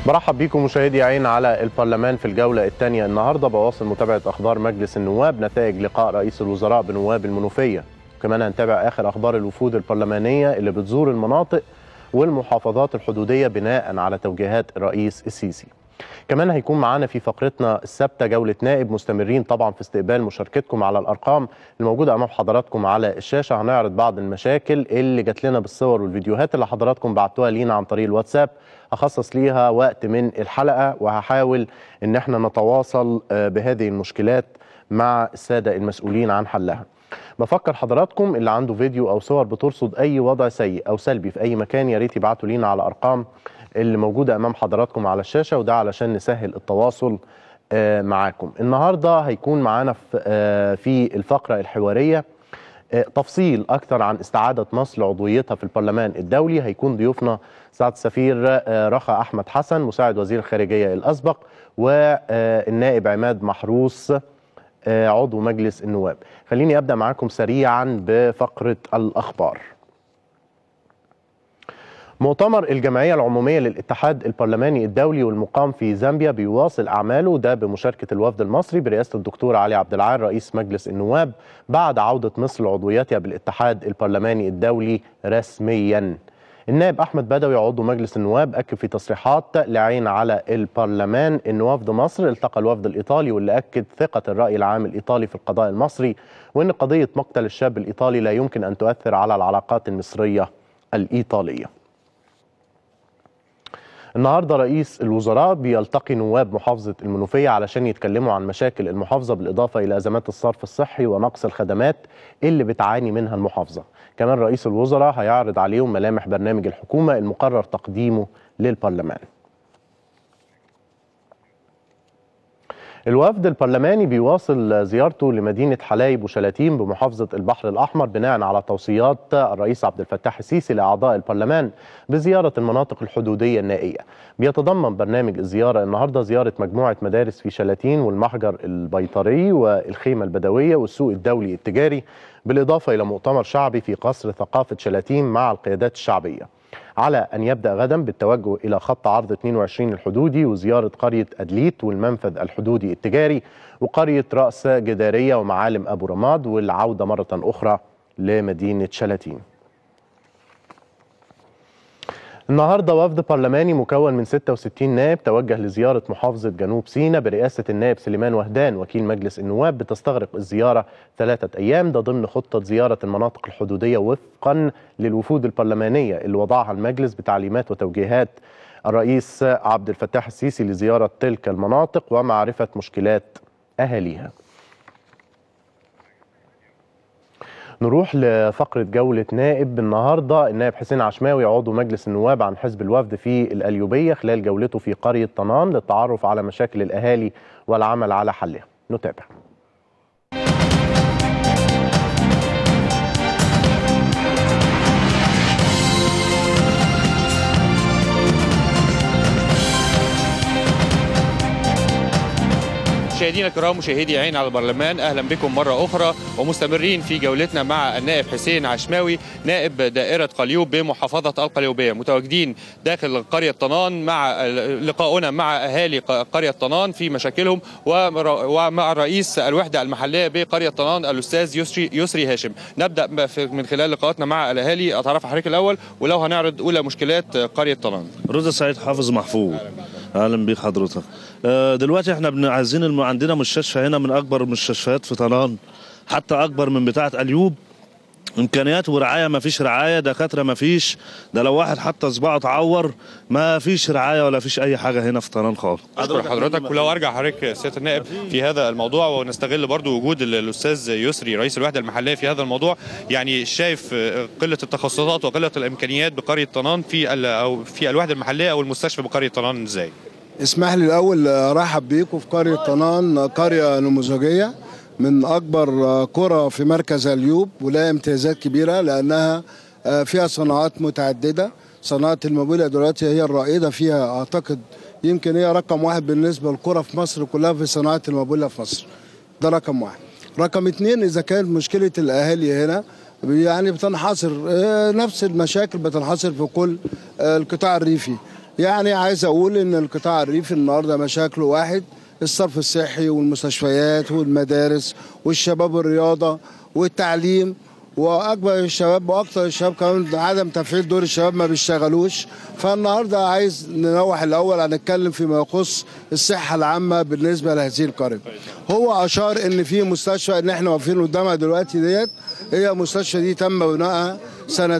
برحب بيكم مشاهدي عين على البرلمان في الجولة الثانية النهاردة بواصل متابعة أخبار مجلس النواب نتائج لقاء رئيس الوزراء بنواب المنوفية وكمان هنتابع آخر أخبار الوفود البرلمانية اللي بتزور المناطق والمحافظات الحدودية بناء على توجيهات الرئيس السيسي كمان هيكون معانا في فقرتنا الثابته جوله نائب مستمرين طبعا في استقبال مشاركتكم على الارقام الموجوده امام حضراتكم على الشاشه هنعرض بعض المشاكل اللي جات لنا بالصور والفيديوهات اللي حضراتكم بعتوها لينا عن طريق الواتساب هخصص ليها وقت من الحلقه وهحاول ان احنا نتواصل بهذه المشكلات مع الساده المسؤولين عن حلها بفكر حضراتكم اللي عنده فيديو او صور بترصد اي وضع سيء او سلبي في اي مكان يا ريت يبعتوا لينا على ارقام اللي موجودة أمام حضراتكم على الشاشة وده علشان نسهل التواصل معاكم النهاردة هيكون معانا في الفقرة الحوارية تفصيل أكثر عن استعادة مصر لعضويتها في البرلمان الدولي هيكون ضيوفنا سعادة السفير رخا أحمد حسن مساعد وزير الخارجية الأسبق والنائب عماد محروس عضو مجلس النواب خليني أبدأ معاكم سريعا بفقرة الأخبار مؤتمر الجمعية العمومية للاتحاد البرلماني الدولي والمقام في زامبيا بيواصل أعماله ده بمشاركة الوفد المصري برئاسة الدكتور علي عبد العال رئيس مجلس النواب بعد عودة مصر لعضويتها بالاتحاد البرلماني الدولي رسميا النائب أحمد بدوي عضو مجلس النواب أكد في تصريحات لعين على البرلمان أن وفد مصر التقى الوفد الإيطالي واللي أكد ثقة الرأي العام الإيطالي في القضاء المصري وأن قضية مقتل الشاب الإيطالي لا يمكن أن تؤثر على العلاقات المصرية الإيطالية النهارده رئيس الوزراء بيلتقي نواب محافظه المنوفيه علشان يتكلموا عن مشاكل المحافظه بالاضافه الى ازمات الصرف الصحي ونقص الخدمات اللي بتعاني منها المحافظه. كمان رئيس الوزراء هيعرض عليهم ملامح برنامج الحكومه المقرر تقديمه للبرلمان. الوفد البرلماني بيواصل زيارته لمدينة حلايب وشلاتين بمحافظة البحر الأحمر بناء على توصيات الرئيس عبد الفتاح السيسي لأعضاء البرلمان بزيارة المناطق الحدودية النائية بيتضمن برنامج الزيارة النهاردة زيارة مجموعة مدارس في شلاتين والمحجر البيطري والخيمة البدوية والسوق الدولي التجاري بالإضافة إلى مؤتمر شعبي في قصر ثقافة شلاتين مع القيادات الشعبية على أن يبدأ غدا بالتوجه إلى خط عرض 22 الحدودي وزيارة قرية أدليت والمنفذ الحدودي التجاري وقرية رأس جدارية ومعالم أبو رماد والعودة مرة أخرى لمدينة شلاتين النهارده وفد برلماني مكون من 66 نائب توجه لزياره محافظه جنوب سيناء برئاسه النائب سليمان وهدان وكيل مجلس النواب بتستغرق الزياره ثلاثه ايام ده ضمن خطه زياره المناطق الحدوديه وفقا للوفود البرلمانيه اللي وضعها المجلس بتعليمات وتوجيهات الرئيس عبد الفتاح السيسي لزياره تلك المناطق ومعرفه مشكلات اهاليها. نروح لفقرة جولة نائب النهاردة النائب حسين عشماوي عضو مجلس النواب عن حزب الوفد في الأليوبية خلال جولته في قرية طنان للتعرف على مشاكل الأهالي والعمل على حلها نتابع مشاهدينا الكرام مشاهدي عين على البرلمان اهلا بكم مره اخرى ومستمرين في جولتنا مع النائب حسين عشماوي نائب دائره قليوب بمحافظه القليوبيه متواجدين داخل قريه طنان مع لقاؤنا مع اهالي قريه طنان في مشاكلهم ومع رئيس الوحده المحليه بقريه طنان الاستاذ يسري يسري هاشم نبدا من خلال لقاءاتنا مع الاهالي اتعرف على حضرتك الاول ولو هنعرض اولى مشكلات قريه طنان رضا سعيد حافظ محفوظ اهلا بيك حضرتك دلوقتي احنا عايزين الم... عندنا مستشفى هنا من اكبر المستشفيات في طنان حتى اكبر من بتاعه اليوب امكانيات ورعايه ما فيش رعايه دكاتره ما فيش ده لو واحد حتى صباعه اتعور ما فيش رعايه ولا فيش اي حاجه هنا في طنان خالص اشكر حضرتك ولو ارجع حضرتك سياده النائب في هذا الموضوع ونستغل برضو وجود الاستاذ يسري رئيس الوحده المحليه في هذا الموضوع يعني شايف قله التخصصات وقله الامكانيات بقريه طنان في او في الوحده المحليه او المستشفى بقريه طنان ازاي؟ اسمح لي الاول ارحب بيكم في قريه طنان قريه نموذجيه من اكبر قرى في مركز اليوب ولها امتيازات كبيره لانها فيها صناعات متعدده صناعه الموبيليا دلوقتي هي الرائده فيها اعتقد يمكن هي رقم واحد بالنسبه للقرى في مصر كلها في صناعه الموبيليا في مصر ده رقم واحد رقم اتنين اذا كانت مشكله الاهالي هنا يعني بتنحصر نفس المشاكل بتنحصر في كل القطاع الريفي يعني عايز اقول ان القطاع الريفي النهارده مشاكله واحد الصرف الصحي والمستشفيات والمدارس والشباب والرياضه والتعليم واكبر الشباب واكثر الشباب كمان عدم تفعيل دور الشباب ما بيشتغلوش فالنهارده عايز ننوح الاول هنتكلم فيما يخص الصحه العامه بالنسبه لهذه القريه هو اشار ان في مستشفى ان احنا واقفين قدامها دلوقتي ديت هي المستشفى دي تم بنائها سنه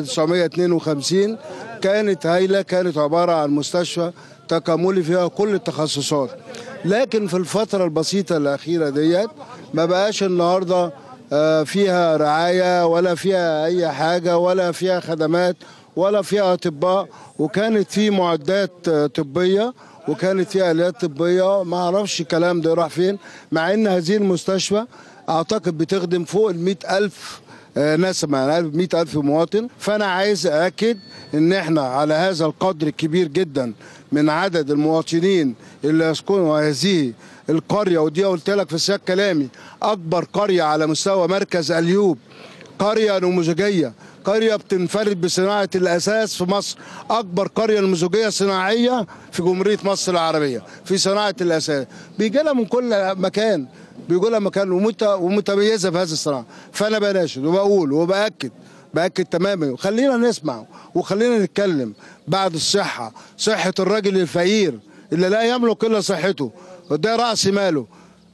1952 كانت هايله كانت عباره عن مستشفى تكاملي فيها كل التخصصات لكن في الفتره البسيطه الاخيره ديت ما بقاش النهارده آه، فيها رعايه ولا فيها اي حاجه ولا فيها خدمات ولا فيها اطباء وكانت في معدات آه، طبيه وكانت فيها اليات طبيه ما اعرفش الكلام ده راح فين مع ان هذه المستشفى اعتقد بتخدم فوق ال ألف آه، نسمة يعني 100 ألف مواطن فأنا عايز أأكد إن إحنا على هذا القدر الكبير جدا من عدد المواطنين اللي يسكنوا هذه القرية ودي قلت لك في سياق كلامي أكبر قرية على مستوى مركز أليوب قرية نموذجية قرية بتنفرد بصناعة الأساس في مصر أكبر قرية نموذجية صناعية في جمهورية مصر العربية في صناعة الأساس بيجي لها من كل مكان بيجي لها مكان ومت- ومتميزة في هذه الصناعة فأنا بناشد وبقول وبأكد بأكد تماما وخلينا نسمع وخلينا نتكلم بعد الصحة صحة الراجل الفقير اللي لا يملك إلا صحته وده رأس ماله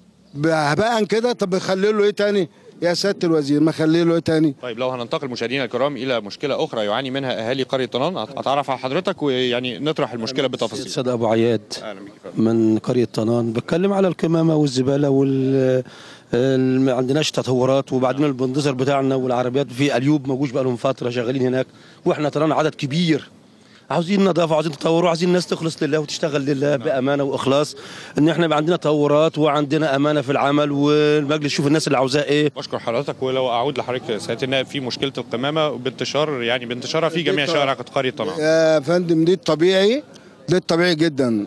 هباء كده طب خلي له ايه تاني يا سياده الوزير ما خلي له ايه تاني طيب لو هننتقل مشاهدينا الكرام الى مشكله اخرى يعاني منها اهالي قريه طنان اتعرف على حضرتك ويعني نطرح المشكله بتفاصيل سيد ابو عياد اهلا بيك يا فندم. من قريه طنان بتكلم على الكمامه والزباله وال ال- ما عندناش تطورات وبعدين البندزر بتاعنا والعربيات في اليوب موجوش بقى لهم فتره شغالين هناك واحنا طلعنا عدد كبير عاوزين نظافه عاوزين تطور وعاوزين الناس تخلص لله وتشتغل لله بامانه واخلاص ان احنا يبقى عندنا تطورات وعندنا امانه في العمل والمجلس يشوف الناس اللي عاوزاه ايه بشكر حضرتك ولو اعود لحضرتك سياده النائب في مشكله القمامه بانتشار يعني بانتشارها في جميع شوارع قريه طنان يا فندم دي الطبيعي ده الطبيعي جدا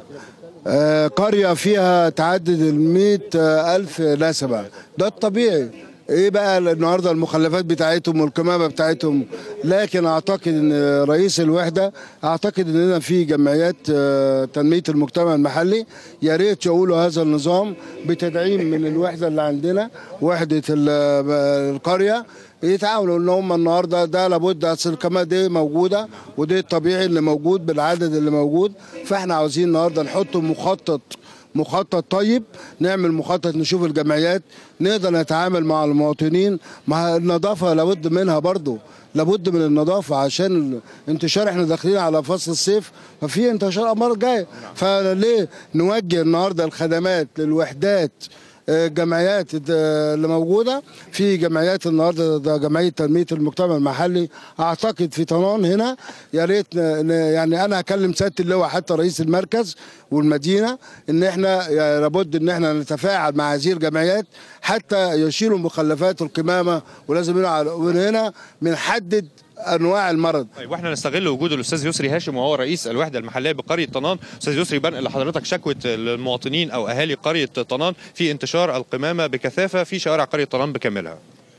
آه، قرية فيها تعدد ال ألف نسمة ده الطبيعي ايه بقى النهارده المخلفات بتاعتهم والكمامه بتاعتهم لكن اعتقد ان رئيس الوحده اعتقد اننا في جمعيات آه، تنميه المجتمع المحلي يا ريت يقولوا هذا النظام بتدعيم من الوحده اللي عندنا وحده ال- القريه يتعاونوا ان هم النهارده ده لابد اصل الكمامه دي موجوده ودي الطبيعي اللي موجود بالعدد اللي موجود فاحنا عاوزين النهارده نحط مخطط مخطط طيب نعمل مخطط نشوف الجمعيات نقدر نتعامل مع المواطنين مع النظافه لابد منها برضو لابد من النظافه عشان انتشار احنا داخلين على فصل الصيف ففي انتشار امراض جايه فليه نوجه النهارده الخدمات للوحدات الجمعيات اللي موجوده في جمعيات النهارده ده جمعيه تنميه المجتمع المحلي اعتقد في طنان هنا يا ريت ن- ن- يعني انا هكلم سياده اللواء حتى رئيس المركز والمدينه ان احنا يا لابد ان احنا نتفاعل مع هذه الجمعيات حتى يشيلوا مخلفات القمامه ولازم هنا من هنا بنحدد انواع المرض طيب واحنا نستغل وجود الاستاذ يسري هاشم وهو رئيس الوحده المحليه بقريه طنان استاذ يسري بنقل لحضرتك شكوى المواطنين او اهالي قريه طنان في انتشار القمامه بكثافه في شوارع قريه طنان بكاملها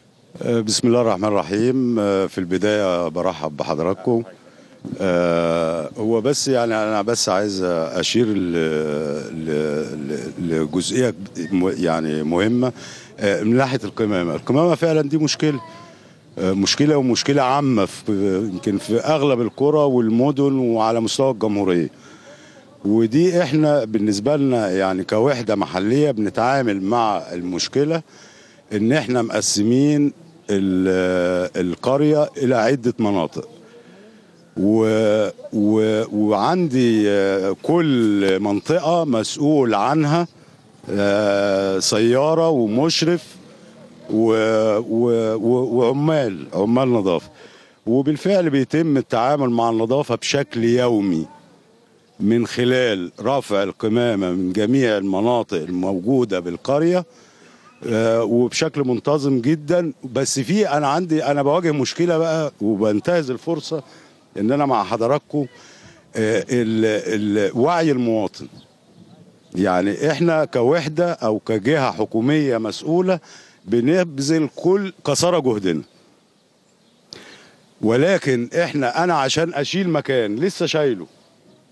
بسم الله الرحمن الرحيم في البداية برحب بحضراتكم آه، هو بس يعني أنا بس عايز أشير ل- ل- ل- لجزئية م- يعني مهمة آه، من ناحية القمامة القمامة فعلا دي مشكلة آه، مشكلة ومشكلة عامة في يمكن في أغلب القرى والمدن وعلى مستوى الجمهورية ودي احنا بالنسبة لنا يعني كوحدة محلية بنتعامل مع المشكلة ان احنا مقسمين ال- القرية الى عدة مناطق و و وعندي آه، كل منطقة مسؤول عنها آه، سيارة ومشرف و و و وعمال عمال نظافة وبالفعل بيتم التعامل مع النظافة بشكل يومي من خلال رفع القمامة من جميع المناطق الموجودة بالقرية آه، وبشكل منتظم جدا بس في انا عندي انا بواجه مشكله بقى وبنتهز الفرصه ان انا مع حضراتكم آه، ال- ال- وعي المواطن يعني احنا كوحده او كجهه حكوميه مسؤوله بنبذل كل قصارى جهدنا ولكن احنا انا عشان اشيل مكان لسه شايله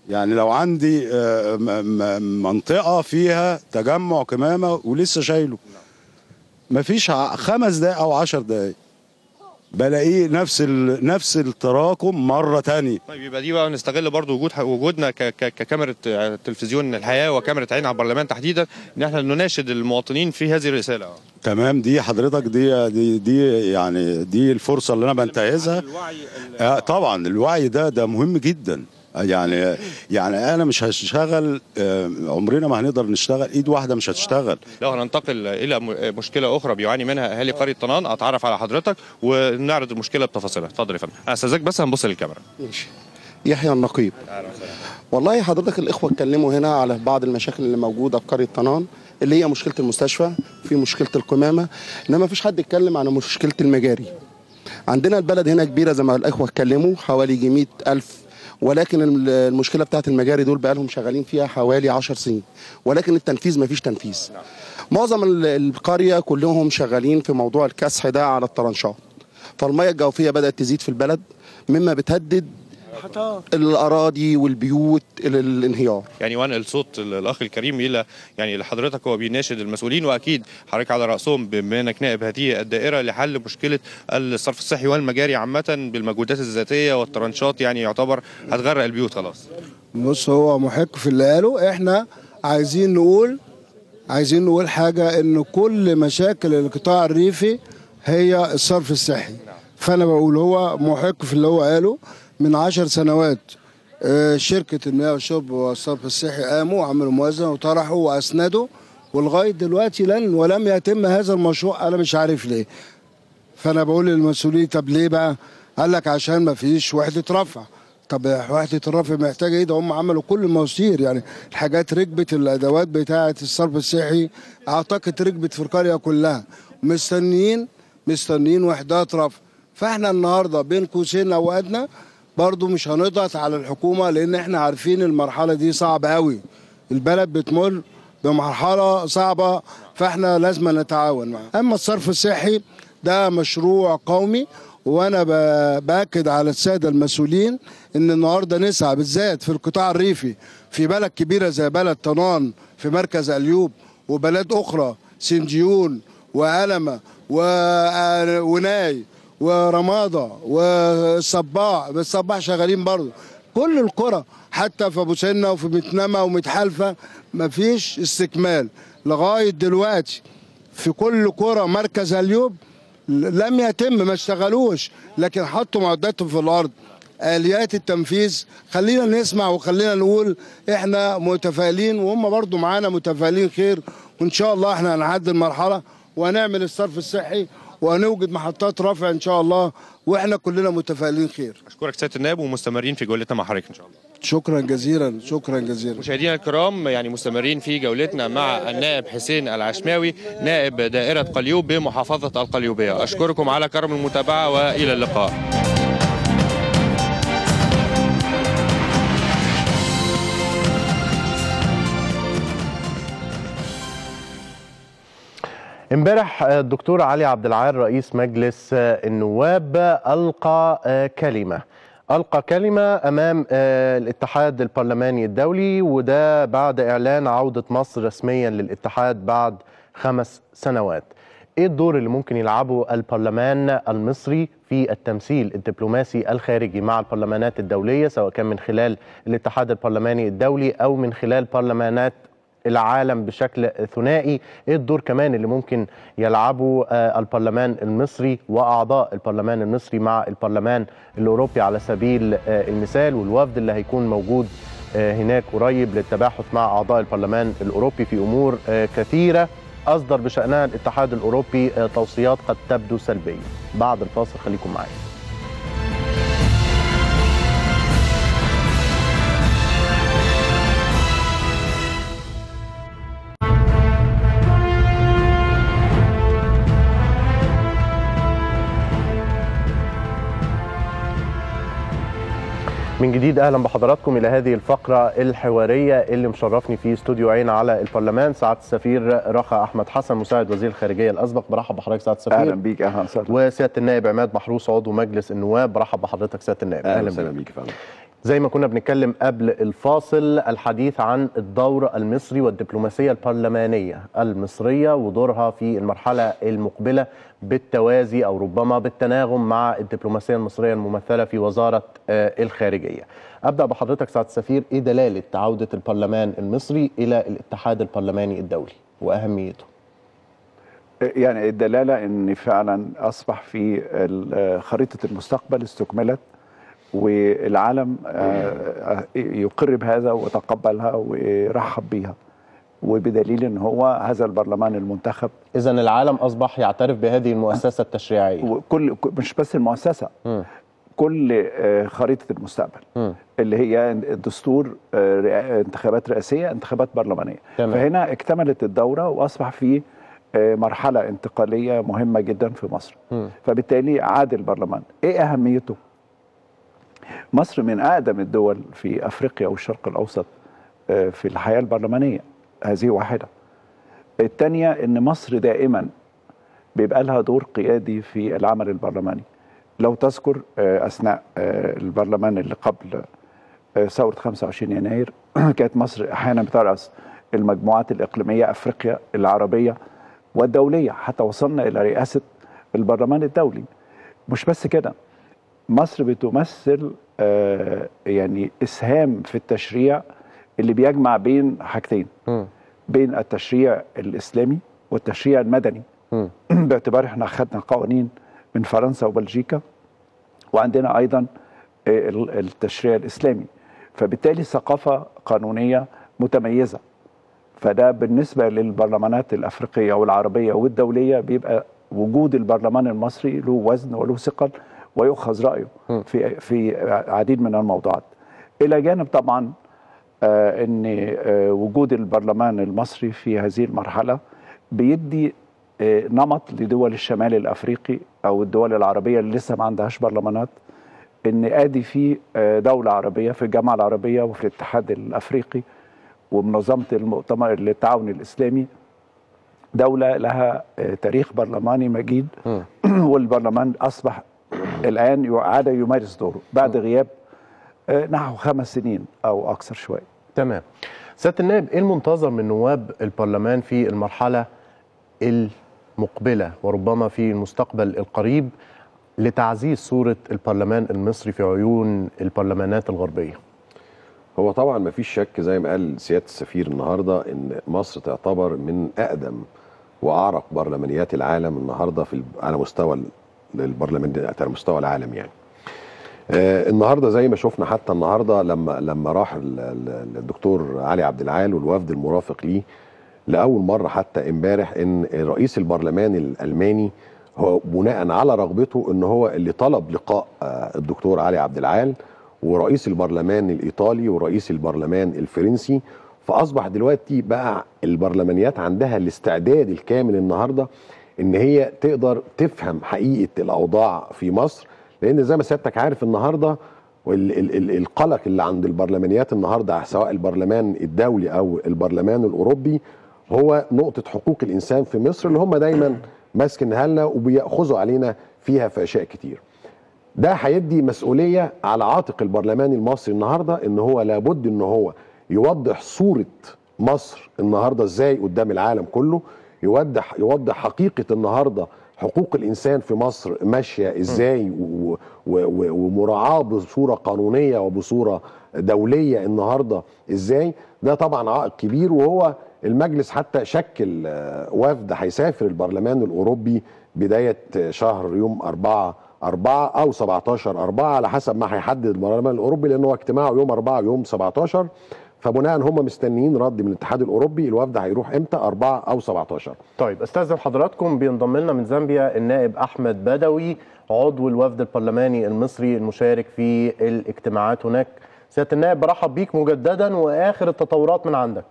يعني لو عندي آه، م- م- منطقه فيها تجمع كمامه ولسه شايله مفيش ع- خمس دقايق او عشر دقايق بلاقيه نفس ال... نفس التراكم مره تانية طيب يبقى دي بقى نستغل برضو وجود وجودنا ك- ك- ككاميرا تلفزيون الحياه وكاميرا عين على البرلمان تحديدا ان احنا نناشد المواطنين في هذه الرساله تمام دي حضرتك دي دي دي يعني دي الفرصه اللي انا بنتهزها الوعي آه طبعا الوعي ده ده مهم جدا يعني يعني انا مش هشتغل آه، عمرنا ما هنقدر نشتغل ايد واحده مش هتشتغل لو هننتقل الى م- مشكله اخرى بيعاني منها اهالي قريه طنان اتعرف على حضرتك ونعرض المشكله بتفاصيلها اتفضل يا فندم استاذك بس هنبص للكاميرا ماشي يحيى النقيب والله حضرتك الاخوه اتكلموا هنا على بعض المشاكل اللي موجوده في قريه طنان اللي هي مشكله المستشفى في مشكله القمامه انما مفيش حد اتكلم عن مشكله المجاري عندنا البلد هنا كبيره زي ما الاخوه اتكلموا حوالي يجي 100 الف ولكن الم- المشكله بتاعت المجاري دول بقالهم شغالين فيها حوالي 10 سنين ولكن التنفيذ مفيش تنفيذ معظم ال- القريه كلهم شغالين في موضوع الكسح ده على الطرنشات فالميه الجوفيه بدات تزيد في البلد مما بتهدد الاراضي والبيوت الى الانهيار يعني وانقل صوت ال- الاخ الكريم الى يعني لحضرتك هو بيناشد المسؤولين واكيد حضرتك على راسهم بما انك نائب هذه الدائره لحل مشكله الصرف الصحي والمجاري عامه بالمجهودات الذاتيه والترنشات يعني يعتبر هتغرق البيوت خلاص بص هو محق في اللي قاله احنا عايزين نقول عايزين نقول حاجة ان كل مشاكل القطاع الريفي هي الصرف الصحي فانا بقول هو محق في اللي هو قاله من عشر سنوات آه، شركة المياه والشرب والصرف الصحي قاموا وعملوا موازنة وطرحوا واسندوا ولغاية دلوقتي لن ولم يتم هذا المشروع انا مش عارف ليه فانا بقول للمسؤولين طب ليه بقى؟ قال لك عشان ما فيش وحده رفع طب وحده الرفع محتاجه ايه ده هم عملوا كل المواسير يعني الحاجات ركبت الادوات بتاعه الصرف الصحي اعتقد ركبت في القريه كلها مستنيين مستنيين وحدات رفع فاحنا النهارده بين قوسين او ادنى برضو مش هنضغط على الحكومه لان احنا عارفين المرحله دي صعبه قوي البلد بتمر بمرحله صعبه فاحنا لازم نتعاون معاها اما الصرف الصحي ده مشروع قومي وانا ب- باكد على الساده المسؤولين ان النهارده نسعى بالذات في القطاع الريفي في بلد كبيره زي بلد طنان في مركز اليوب وبلاد اخرى سنجيون وألمة و- وناي ورماضة والصباح بالصباح شغالين برضه كل القرى حتى في ابو سنه وفي متنمه ومتحالفه مفيش استكمال لغايه دلوقتي في كل قرى مركز اليوب لم يتم ما اشتغلوش لكن حطوا معداتهم في الارض اليات التنفيذ خلينا نسمع وخلينا نقول احنا متفائلين وهم برضو معانا متفائلين خير وان شاء الله احنا هنعدي المرحله وهنعمل الصرف الصحي وهنوجد محطات رفع ان شاء الله واحنا كلنا متفائلين خير اشكرك سياده النائب ومستمرين في جولتنا مع حضرتك ان شاء الله شكرا جزيلا شكرا جزيلا مشاهدينا الكرام يعني مستمرين في جولتنا مع النائب حسين العشماوي نائب دائرة قليوب بمحافظة القليوبية أشكركم على كرم المتابعة وإلى اللقاء امبارح الدكتور علي عبد العال رئيس مجلس النواب القى كلمه القى كلمه امام الاتحاد البرلماني الدولي وده بعد اعلان عوده مصر رسميا للاتحاد بعد خمس سنوات ايه الدور اللي ممكن يلعبه البرلمان المصري في التمثيل الدبلوماسي الخارجي مع البرلمانات الدوليه سواء كان من خلال الاتحاد البرلماني الدولي او من خلال برلمانات العالم بشكل ثنائي ايه الدور كمان اللي ممكن يلعبه آه، البرلمان المصري واعضاء البرلمان المصري مع البرلمان الاوروبي على سبيل آه، المثال والوفد اللي هيكون موجود آه، هناك قريب للتباحث مع اعضاء البرلمان الاوروبي في امور آه، كثيره اصدر بشانها الاتحاد الاوروبي آه، توصيات قد تبدو سلبيه بعد الفاصل خليكم معايا من جديد اهلا بحضراتكم الى هذه الفقره الحواريه اللي مشرفني في استوديو عين على البرلمان سعاده السفير رخا احمد حسن مساعد وزير الخارجيه الاسبق برحب بحضرتك سعاده السفير اهلا بيك اهلا وسهلا وسياده النائب عماد محروس عضو مجلس النواب برحب بحضرتك سياده النائب اهلا وسهلا بيك فندم زي ما كنا بنتكلم قبل الفاصل الحديث عن الدور المصري والدبلوماسية البرلمانية المصرية ودورها في المرحلة المقبلة بالتوازي أو ربما بالتناغم مع الدبلوماسية المصرية الممثلة في وزارة الخارجية أبدأ بحضرتك سعادة السفير إيه دلالة عودة البرلمان المصري إلى الاتحاد البرلماني الدولي وأهميته يعني الدلالة أن فعلا أصبح في خريطة المستقبل استكملت والعالم يقر بهذا وتقبلها ورحب بيها وبدليل ان هو هذا البرلمان المنتخب اذا العالم اصبح يعترف بهذه المؤسسه التشريعيه وكل مش بس المؤسسه م. كل خريطه المستقبل م. اللي هي الدستور انتخابات رئاسيه انتخابات برلمانيه تمام. فهنا اكتملت الدوره واصبح في مرحله انتقاليه مهمه جدا في مصر م. فبالتالي عاد البرلمان ايه اهميته مصر من اقدم الدول في افريقيا والشرق الاوسط في الحياه البرلمانيه هذه واحده الثانيه ان مصر دائما بيبقى لها دور قيادي في العمل البرلماني لو تذكر اثناء البرلمان اللي قبل ثوره 25 يناير كانت مصر احيانا بترأس المجموعات الاقليميه افريقيا العربيه والدوليه حتى وصلنا الى رئاسه البرلمان الدولي مش بس كده مصر بتمثل آه يعني اسهام في التشريع اللي بيجمع بين حاجتين م. بين التشريع الاسلامي والتشريع المدني باعتبار احنا خدنا قوانين من فرنسا وبلجيكا وعندنا ايضا آه التشريع الاسلامي فبالتالي ثقافه قانونيه متميزه فده بالنسبه للبرلمانات الافريقيه والعربيه والدوليه بيبقى وجود البرلمان المصري له وزن وله ثقل ويؤخذ رايه في في عديد من الموضوعات الى جانب طبعا آه ان آه وجود البرلمان المصري في هذه المرحله بيدي آه نمط لدول الشمال الافريقي او الدول العربيه اللي لسه ما عندهاش برلمانات ان ادي في دوله عربيه في الجامعه العربيه وفي الاتحاد الافريقي ومنظمه المؤتمر التعاون الاسلامي دوله لها تاريخ برلماني مجيد والبرلمان اصبح الان عاد يمارس دوره بعد غياب نحو خمس سنين او اكثر شويه تمام سياده النائب ايه المنتظر من نواب البرلمان في المرحله المقبله وربما في المستقبل القريب لتعزيز صوره البرلمان المصري في عيون البرلمانات الغربيه هو طبعا ما فيش شك زي ما قال سياده السفير النهارده ان مصر تعتبر من اقدم واعرق برلمانيات العالم النهارده في على مستوى البرلمان على مستوى العالم يعني. آه النهارده زي ما شفنا حتى النهارده لما لما راح الدكتور علي عبد العال والوفد المرافق ليه لاول مره حتى امبارح ان رئيس البرلمان الالماني هو بناء على رغبته ان هو اللي طلب لقاء آه الدكتور علي عبد العال ورئيس البرلمان الايطالي ورئيس البرلمان الفرنسي فاصبح دلوقتي بقى البرلمانيات عندها الاستعداد الكامل النهارده ان هي تقدر تفهم حقيقه الاوضاع في مصر لان زي ما سيادتك عارف النهارده القلق اللي عند البرلمانيات النهارده سواء البرلمان الدولي او البرلمان الاوروبي هو نقطه حقوق الانسان في مصر اللي هم دايما ماسكينها لنا وبياخذوا علينا فيها في اشياء كتير. ده هيدي مسؤوليه على عاتق البرلمان المصري النهارده ان هو لابد ان هو يوضح صوره مصر النهارده ازاي قدام العالم كله يوضح يوضح حقيقه النهارده حقوق الانسان في مصر ماشيه ازاي ومراعاه بصوره قانونيه وبصوره دوليه النهارده ازاي ده طبعا عائق كبير وهو المجلس حتى شكل وفد هيسافر البرلمان الاوروبي بدايه شهر يوم 4 4 او 17 4 على حسب ما هيحدد البرلمان الاوروبي لان هو اجتماعه يوم 4 ويوم 17 فبناء هم مستنيين رد من الاتحاد الاوروبي الوفد هيروح امتى 4 او 17 طيب استاذن حضراتكم بينضم لنا من زامبيا النائب احمد بدوي عضو الوفد البرلماني المصري المشارك في الاجتماعات هناك سياده النائب برحب بيك مجددا واخر التطورات من عندك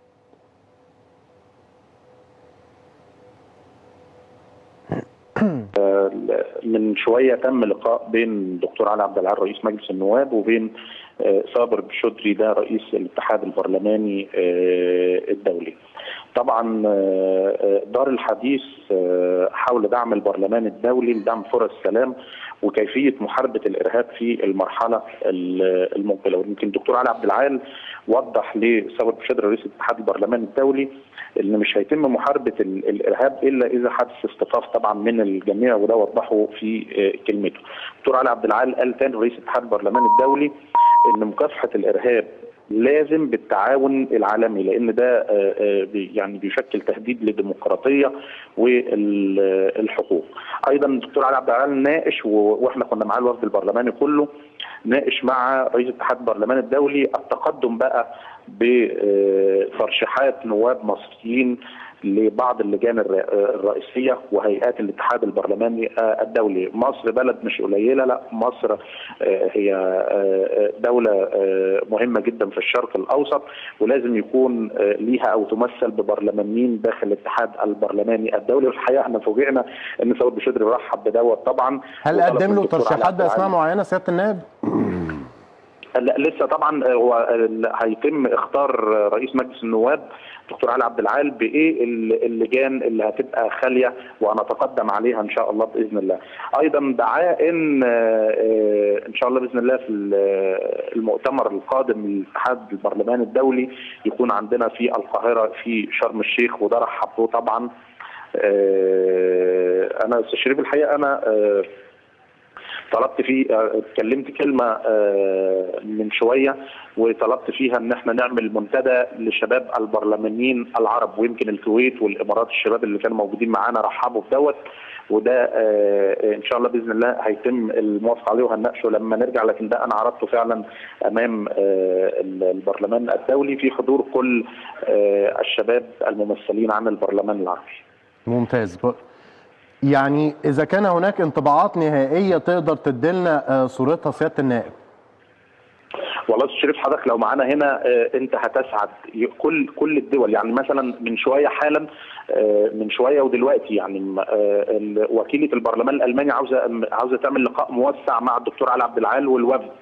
من شويه تم لقاء بين الدكتور علي عبد العال رئيس مجلس النواب وبين صابر بشدري ده رئيس الاتحاد البرلماني الدولي. طبعا آه، آه، دار الحديث آه، حول دعم البرلمان الدولي لدعم فرص السلام وكيفيه محاربه الارهاب في المرحله ال- المقبله ويمكن الدكتور علي عبد العال وضح لثور بشدر رئيس اتحاد البرلمان الدولي ان مش هيتم محاربه ال- الارهاب الا اذا حدث اصطفاف طبعا من الجميع وده وضحه في آه، كلمته. الدكتور علي عبد العال قال تاني رئيس اتحاد البرلمان الدولي ان مكافحه الارهاب لازم بالتعاون العالمي لان ده آه، آه، بي- يعني بيشكل تهديد للديمقراطيه والحقوق. ايضا الدكتور علي عبد العال ناقش و- واحنا كنا معاه الوفد البرلماني كله ناقش مع رئيس اتحاد البرلمان الدولي التقدم بقى بترشيحات نواب مصريين لبعض اللجان الر- الرئيسيه وهيئات الاتحاد البرلماني آه، الدولي، مصر بلد مش قليله لا مصر آه، هي آه، دوله آه، مهمه جدا في الشرق الاوسط ولازم يكون آه، ليها او تمثل ببرلمانيين داخل الاتحاد البرلماني الدولي والحقيقه احنا فوجئنا ان سعود بشدري رحب بدوت طبعا هل وطلب قدم من له الدكتور علي ترشيحات عبد باسماء العال- معينه سياده النائب؟ لا لسه طبعا هو ال- هيتم اختار رئيس مجلس النواب دكتور علي عبد العال بايه ال- اللجان اللي هتبقى خاليه وهنتقدم عليها ان شاء الله باذن الله. ايضا دعاء ان آه، ان شاء الله باذن الله في ال- المؤتمر القادم للاتحاد البرلماني الدولي يكون عندنا في القاهره في شرم الشيخ وده رحب له طبعا. آه، انا استاذ شريف الحقيقه انا آه، طلبت فيه آه، اتكلمت كلمه آه، من شويه وطلبت فيها ان احنا نعمل منتدى لشباب البرلمانيين العرب ويمكن الكويت والامارات الشباب اللي كانوا موجودين معانا رحبوا بدوت وده آه، ان شاء الله باذن الله هيتم الموافقه عليه وهنناقشه لما نرجع لكن ده انا عرضته فعلا امام آه، البرلمان الدولي في حضور كل آه، الشباب الممثلين عن البرلمان العربي. ممتاز ب- يعني اذا كان هناك انطباعات نهائيه تقدر تديلنا آه، صورتها سياده النائب والله استاذ شريف حضرتك لو معانا هنا آه، انت هتسعد ي- كل كل الدول يعني مثلا من شويه حالا آه، من شويه ودلوقتي يعني م- آه، ال- وكيله البرلمان الالماني عاوزه عاوزه تعمل لقاء موسع مع الدكتور علي عبد العال والوفد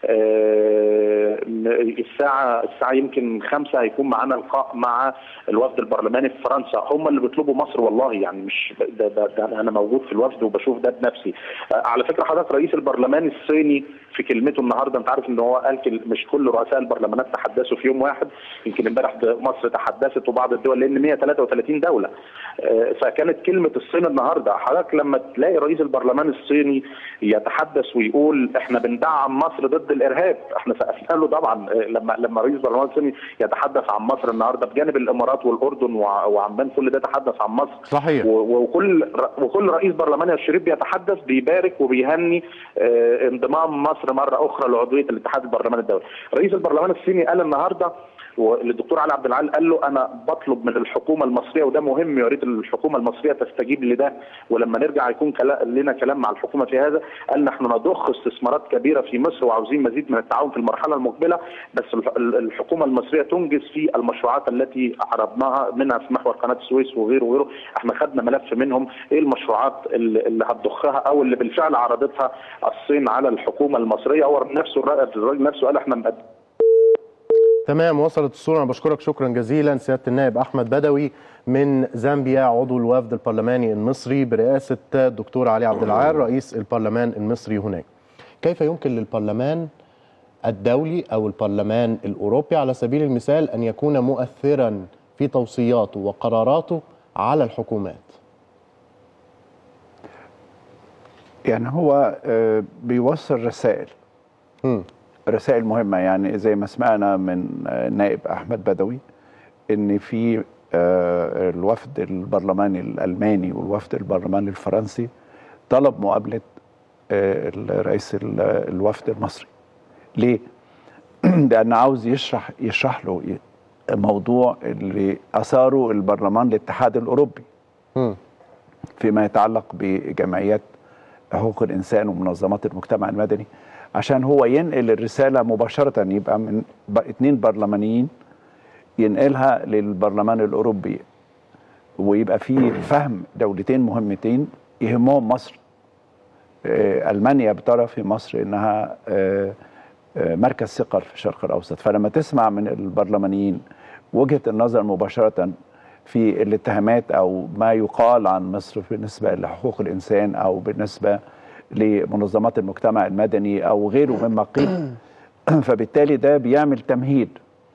آه، م- الساعه الساعه يمكن خمسة هيكون معانا لقاء مع الوفد البرلماني في فرنسا هم اللي بيطلبوا مصر والله يعني مش ده, ده, ده انا موجود في الوفد وبشوف ده بنفسي آه، على فكره حضرتك رئيس البرلمان الصيني في كلمته النهارده انت عارف ان هو قال كل- مش كل رؤساء البرلمانات تحدثوا في يوم واحد يمكن امبارح مصر تحدثت وبعض الدول لان 133 دوله آه، فكانت كلمه الصين النهارده حضرتك لما تلاقي رئيس البرلمان الصيني يتحدث ويقول احنا بندعم مصر ضد الارهاب احنا سالنا له طبعا آه، لما لما رئيس البرلمان الصيني يتحدث عن مصر النهارده بجانب الامارات والاردن وع- وعمان كل ده تحدث عن مصر صحيح و- وكل وكل رئيس برلمان يا شريف بيتحدث بيبارك وبيهني آه، انضمام مصر مره اخرى لعضويه الاتحاد البرلماني الدولي. رئيس البرلمان الصيني قال النهارده والدكتور علي عبد العال قال له انا بطلب من الحكومه المصريه وده مهم يا ريت الحكومه المصريه تستجيب لده ولما نرجع يكون كلا- لنا كلام مع الحكومه في هذا قال نحن نضخ استثمارات كبيره في مصر وعاوزين مزيد من التعاون في المرحله المقبله بس الح- الحكومه المصريه تنجز في المشروعات التي عرضناها منها في محور قناه السويس وغيره وغيره احنا خدنا ملف منهم ايه المشروعات اللي اللي هتضخها او اللي بالفعل عرضتها الصين على الحكومه المصريه هو نفسه الراجل الراجل نفسه قال احنا مقدمين تمام وصلت الصورة أنا بشكرك شكرا جزيلا سيادة النائب أحمد بدوي من زامبيا عضو الوفد البرلماني المصري برئاسة الدكتور علي عبد العال رئيس البرلمان المصري هناك كيف يمكن للبرلمان الدولي أو البرلمان الأوروبي على سبيل المثال أن يكون مؤثرا في توصياته وقراراته على الحكومات يعني هو آه، بيوصل رسائل رسائل مهمة يعني زي ما سمعنا من آه، النائب أحمد بدوي إن في آه، الوفد البرلماني الألماني والوفد البرلماني الفرنسي طلب مقابلة آه، الرئيس ال- الوفد المصري ليه؟ لأن عاوز يشرح يشرح له ي- موضوع اللي أثاره البرلمان الاتحاد الأوروبي فيما يتعلق بجمعيات حقوق الانسان ومنظمات المجتمع المدني عشان هو ينقل الرساله مباشره يبقى من ب- اتنين برلمانيين ينقلها للبرلمان الاوروبي ويبقى في فهم دولتين مهمتين يهمهم مصر آه، المانيا بترى في مصر انها آه، آه، مركز ثقل في الشرق الاوسط فلما تسمع من البرلمانيين وجهه النظر مباشره في الاتهامات او ما يقال عن مصر بالنسبه لحقوق الانسان او بالنسبه لمنظمات المجتمع المدني او غيره مما قيل فبالتالي ده بيعمل تمهيد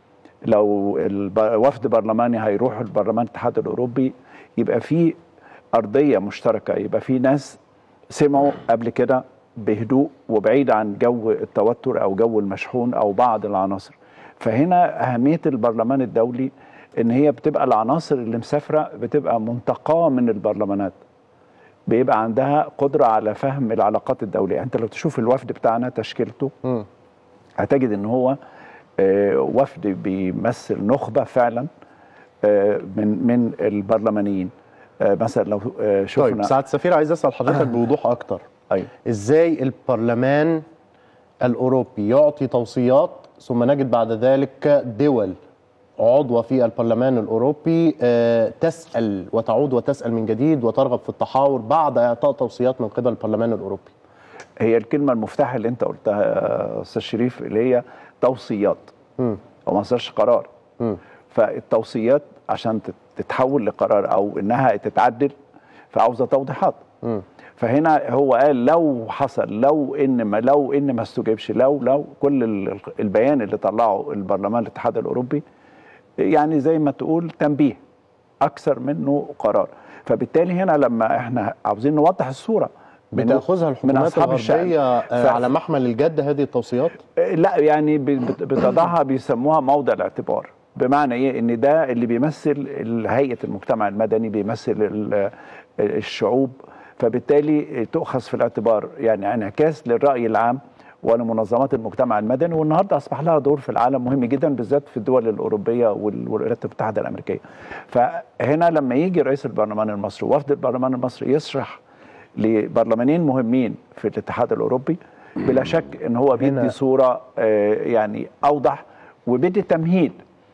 لو الب- وفد برلماني هيروح البرلمان الاتحاد الاوروبي يبقى في ارضيه مشتركه يبقى في ناس سمعوا قبل كده بهدوء وبعيد عن جو التوتر او جو المشحون او بعض العناصر فهنا اهميه البرلمان الدولي ان هي بتبقى العناصر اللي مسافره بتبقى منتقاه من البرلمانات بيبقى عندها قدره على فهم العلاقات الدوليه انت لو تشوف الوفد بتاعنا تشكيلته هتجد ان هو آه، وفد بيمثل نخبه فعلا آه، من من البرلمانيين آه، مثلا لو آه، شفنا طيب سعاده السفير عايز اسال حضرتك بوضوح اكتر أيوة. ازاي البرلمان الاوروبي يعطي توصيات ثم نجد بعد ذلك دول عضوة في البرلمان الأوروبي آه، تسأل وتعود وتسأل من جديد وترغب في التحاور بعد إعطاء توصيات من قبل البرلمان الأوروبي هي الكلمه المفتاحه اللي انت قلتها يا استاذ شريف اللي هي توصيات مم. هو ما صارش قرار مم. فالتوصيات عشان تت- تتحول لقرار او انها تتعدل فعاوزه توضيحات مم. فهنا هو قال لو حصل لو ان ما لو ان ما استجابش لو لو كل ال- البيان اللي طلعه البرلمان الاتحاد الاوروبي يعني زي ما تقول تنبيه اكثر منه قرار فبالتالي هنا لما احنا عاوزين نوضح الصوره من- بتاخذها من الحكومات أصحاب الشأن. الغربية آه، ف- على محمل الجد هذه التوصيات لا يعني ب- بت- بتضعها بيسموها موضع الاعتبار بمعنى ايه ان ده اللي بيمثل ال- هيئه المجتمع المدني بيمثل ال- الشعوب فبالتالي تؤخذ في الاعتبار يعني انعكاس للراي العام ولمنظمات المجتمع المدني والنهارده اصبح لها دور في العالم مهم جدا بالذات في الدول الاوروبيه وال- والولايات المتحده الامريكيه. فهنا لما يجي رئيس البرلمان المصري ووفد البرلمان المصري يشرح لبرلمانين مهمين في الاتحاد الاوروبي بلا شك ان هو بيدي صوره آه، يعني اوضح وبيدي تمهيد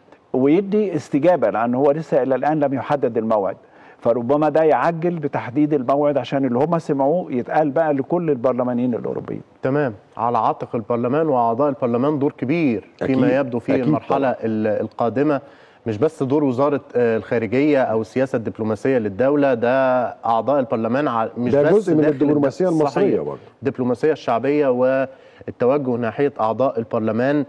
ويدي استجابه لان هو لسه الى الان لم يحدد الموعد فربما ده يعجل بتحديد الموعد عشان اللي هم سمعوه يتقال بقى لكل البرلمانيين الاوروبيين تمام على عاتق البرلمان واعضاء البرلمان دور كبير فيما أكيد. يبدو في أكيد المرحله ال- القادمه مش بس دور وزاره آه، الخارجيه او السياسه الدبلوماسيه للدوله ده اعضاء البرلمان ع- مش ده بس جزء من داخل الدبلوماسية الد- المصرية صحيح. برضه. الدبلوماسيه الشعبيه والتوجه ناحيه اعضاء البرلمان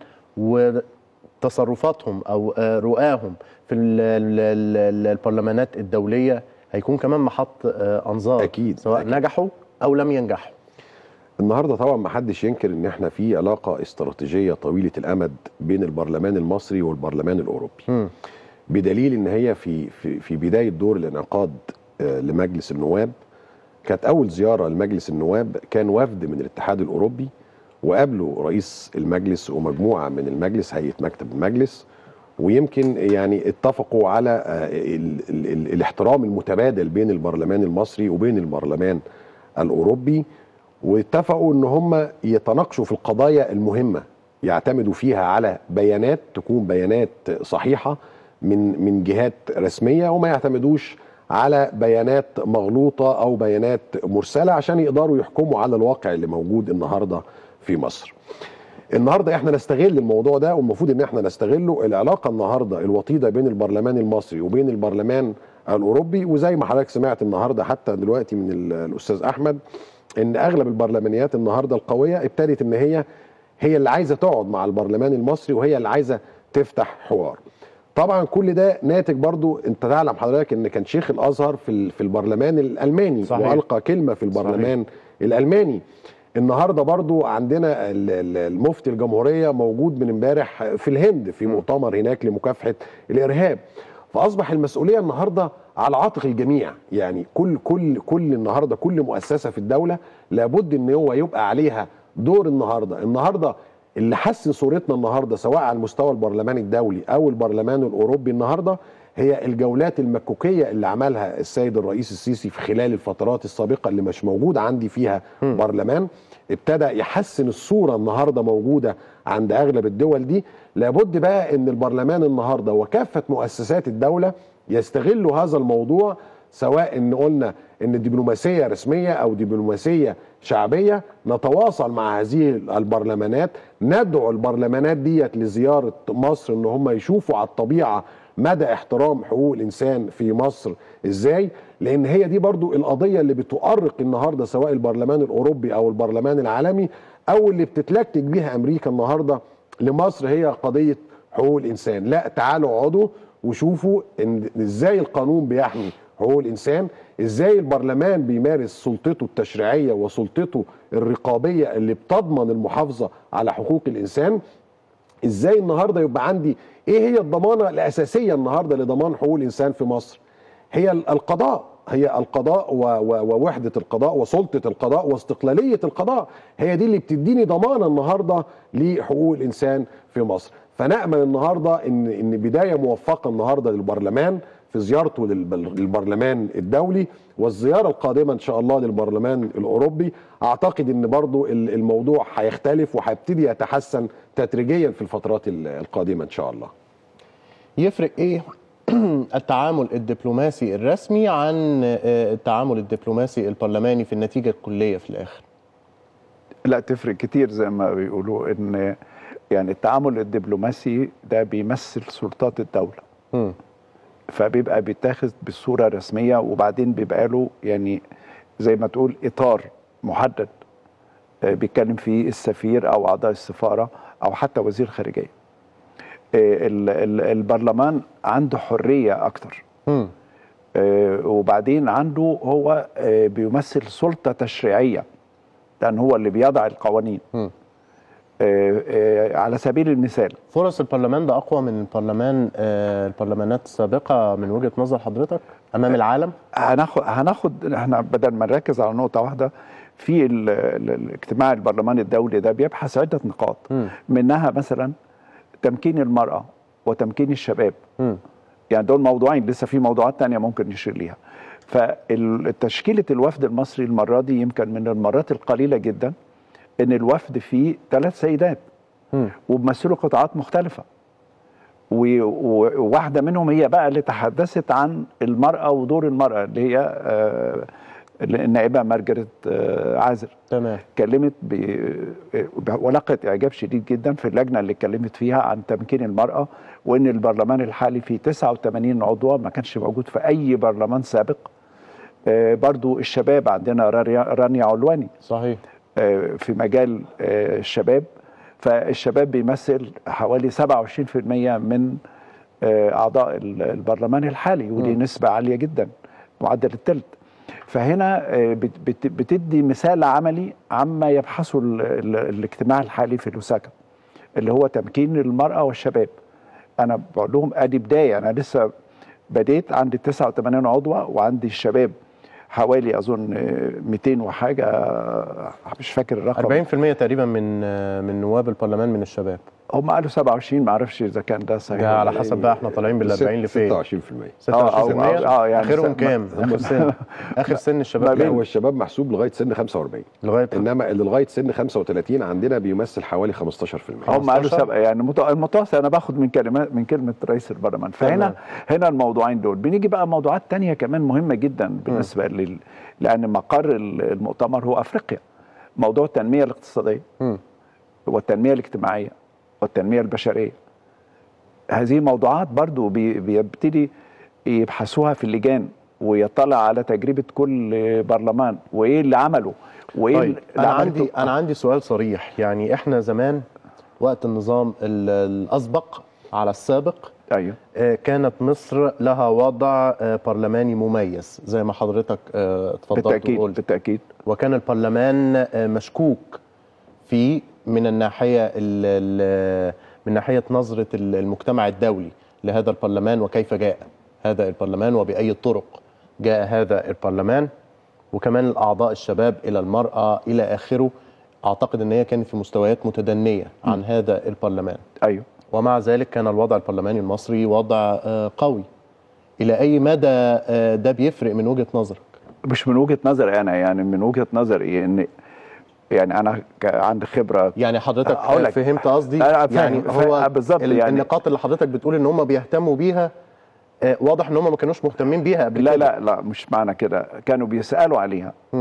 وتصرفاتهم او آه، رؤاهم في ال- ال- ال- البرلمانات الدوليه هيكون كمان محط آه، انظار أكيد سواء نجحوا او لم ينجحوا النهارده طبعا ما حدش ينكر ان احنا في علاقه استراتيجيه طويله الامد بين البرلمان المصري والبرلمان الاوروبي بدليل ان هي في في في بدايه دور الانعقاد آه، لمجلس النواب كانت اول زياره لمجلس النواب كان وفد من الاتحاد الاوروبي وقابله رئيس المجلس ومجموعه من المجلس هيئه مكتب المجلس ويمكن يعني اتفقوا على آه، ال ال ال الاحترام المتبادل بين البرلمان المصري وبين البرلمان الاوروبي واتفقوا ان هم يتناقشوا في القضايا المهمه يعتمدوا فيها على بيانات تكون بيانات صحيحه من من جهات رسميه وما يعتمدوش على بيانات مغلوطه او بيانات مرسله عشان يقدروا يحكموا على الواقع اللي موجود النهارده في مصر. النهارده احنا نستغل الموضوع ده والمفروض ان احنا نستغله العلاقه النهارده الوطيده بين البرلمان المصري وبين البرلمان الاوروبي وزي ما حضرتك سمعت النهارده حتى دلوقتي من ال- الاستاذ احمد ان اغلب البرلمانيات النهارده القويه ابتدت ان هي هي اللي عايزه تقعد مع البرلمان المصري وهي اللي عايزه تفتح حوار. طبعا كل ده ناتج برضو انت تعلم حضرتك ان كان شيخ الازهر في ال- في البرلمان الالماني صحيح. والقى كلمه في البرلمان صحيح. الالماني النهارده برضو عندنا ال- ال- المفتي الجمهوريه موجود من امبارح في الهند في مؤتمر هناك لمكافحه الارهاب فاصبح المسؤوليه النهارده على عاتق الجميع يعني كل كل كل النهارده كل مؤسسه في الدوله لابد ان هو يبقى عليها دور النهارده النهارده اللي حسن صورتنا النهارده سواء على المستوى البرلماني الدولي او البرلمان الاوروبي النهارده هي الجولات المكوكيه اللي عملها السيد الرئيس السيسي في خلال الفترات السابقه اللي مش موجود عندي فيها برلمان ابتدى يحسن الصوره النهارده موجوده عند اغلب الدول دي لابد بقى ان البرلمان النهارده وكافه مؤسسات الدوله يستغلوا هذا الموضوع سواء ان قلنا ان دبلوماسيه رسميه او دبلوماسيه شعبيه نتواصل مع هذه البرلمانات ندعو البرلمانات ديت لزياره مصر ان هم يشوفوا على الطبيعه مدى احترام حقوق الانسان في مصر ازاي لان هي دي برضو القضيه اللي بتؤرق النهارده سواء البرلمان الاوروبي او البرلمان العالمي او اللي بتتلكك بيها امريكا النهارده لمصر هي قضيه حقوق الانسان لا تعالوا اقعدوا وشوفوا ان ازاي القانون بيحمي حقوق الانسان ازاي البرلمان بيمارس سلطته التشريعيه وسلطته الرقابيه اللي بتضمن المحافظه على حقوق الانسان ازاي النهارده يبقى عندي ايه هي الضمانه الاساسيه النهارده لضمان حقوق الانسان في مصر هي القضاء هي القضاء و و ووحده القضاء وسلطه القضاء واستقلاليه القضاء هي دي اللي بتديني ضمانه النهارده لحقوق الانسان في مصر فنامل النهارده ان ان بدايه موفقه النهارده للبرلمان في زيارته للبرلمان الدولي والزياره القادمه ان شاء الله للبرلمان الاوروبي اعتقد ان برضو الموضوع هيختلف وهيبتدي يتحسن تدريجيا في الفترات القادمه ان شاء الله يفرق ايه التعامل الدبلوماسي الرسمي عن التعامل الدبلوماسي البرلماني في النتيجه الكليه في الاخر لا تفرق كتير زي ما بيقولوا ان يعني التعامل الدبلوماسي ده بيمثل سلطات الدوله م. فبيبقى بيتاخذ بصوره رسميه وبعدين بيبقى له يعني زي ما تقول اطار محدد بيتكلم فيه السفير او اعضاء السفاره او حتى وزير الخارجيه البرلمان عنده حريه اكتر م. وبعدين عنده هو بيمثل سلطه تشريعيه لان هو اللي بيضع القوانين م. على سبيل المثال فرص البرلمان ده اقوى من البرلمان البرلمانات السابقه من وجهه نظر حضرتك امام العالم هناخد هناخد احنا بدل ما نركز على نقطه واحده في الاجتماع البرلمان الدولي ده بيبحث عده نقاط م. منها مثلا تمكين المراه وتمكين الشباب م. يعني دول موضوعين لسه في موضوعات تانية ممكن نشير ليها فتشكيله الوفد المصري المره دي يمكن من المرات القليله جدا ان الوفد فيه ثلاث سيدات وبيمثلوا قطاعات مختلفه وواحده منهم هي بقى اللي تحدثت عن المراه ودور المراه اللي هي آه النائبه مارجريت آه عازر تمام اتكلمت ولقت اعجاب شديد جدا في اللجنه اللي اتكلمت فيها عن تمكين المراه وان البرلمان الحالي فيه 89 عضوه ما كانش موجود في اي برلمان سابق آه برضو الشباب عندنا رانيا علواني صحيح في مجال الشباب فالشباب بيمثل حوالي 27% من اعضاء البرلمان الحالي ودي م. نسبه عاليه جدا معدل الثلث فهنا بتدي مثال عملي عما يبحثه الاجتماع الحالي في لوساكا اللي هو تمكين المراه والشباب انا بقول لهم ادي بدايه انا لسه بديت عندي 89 عضوه وعندي الشباب حوالي اظن 200 وحاجه مش فاكر الرقم 40% تقريبا من من نواب البرلمان من الشباب هم قالوا 27 ما اعرفش اذا كان ده صحيح ده على حسب بقى احنا طالعين بال 40 لفين 26% 26% اه يعني اخرهم كام؟ اخر سن اخر سن الشباب لا هو الشباب محسوب لغايه سن 45 لغايه انما اللي لغايه سن 35 عندنا بيمثل حوالي 15% هم قالوا سبق يعني المتوسط انا باخد من كلمات من كلمه رئيس البرلمان فهنا هنا الموضوعين دول بنيجي بقى موضوعات تانية كمان مهمه جدا بالنسبه لل لان مقر المؤتمر هو افريقيا موضوع التنميه الاقتصاديه م. والتنميه الاجتماعيه والتنميه البشريه هذه موضوعات برضو بيبتدي يبحثوها في اللجان ويطلع على تجربه كل برلمان وايه اللي عمله وايه طيب انا عندي انا عندي سؤال صريح يعني احنا زمان وقت النظام الاسبق على السابق ايوه كانت مصر لها وضع برلماني مميز زي ما حضرتك اتفضلت بالتأكيد وقلت بالتأكيد وكان البرلمان مشكوك فيه من الناحية ال ال من ناحية نظرة المجتمع الدولي لهذا البرلمان وكيف جاء هذا البرلمان وبأي طرق جاء هذا البرلمان وكمان الأعضاء الشباب إلى المرأة إلى آخره أعتقد أن هي كانت في مستويات متدنية عن م. هذا البرلمان أيوه ومع ذلك كان الوضع البرلماني المصري وضع قوي إلى أي مدى ده بيفرق من وجهة نظرك؟ مش من وجهة نظري أنا يعني من وجهة نظري إن يعني انا عندي خبره يعني حضرتك فهمت قصدي يعني هو بالظبط يعني النقاط اللي حضرتك بتقول ان هم بيهتموا بيها واضح ان هم ما كانوش مهتمين بيها قبل لا كده لا لا مش معنى كده كانوا بيسالوا عليها م.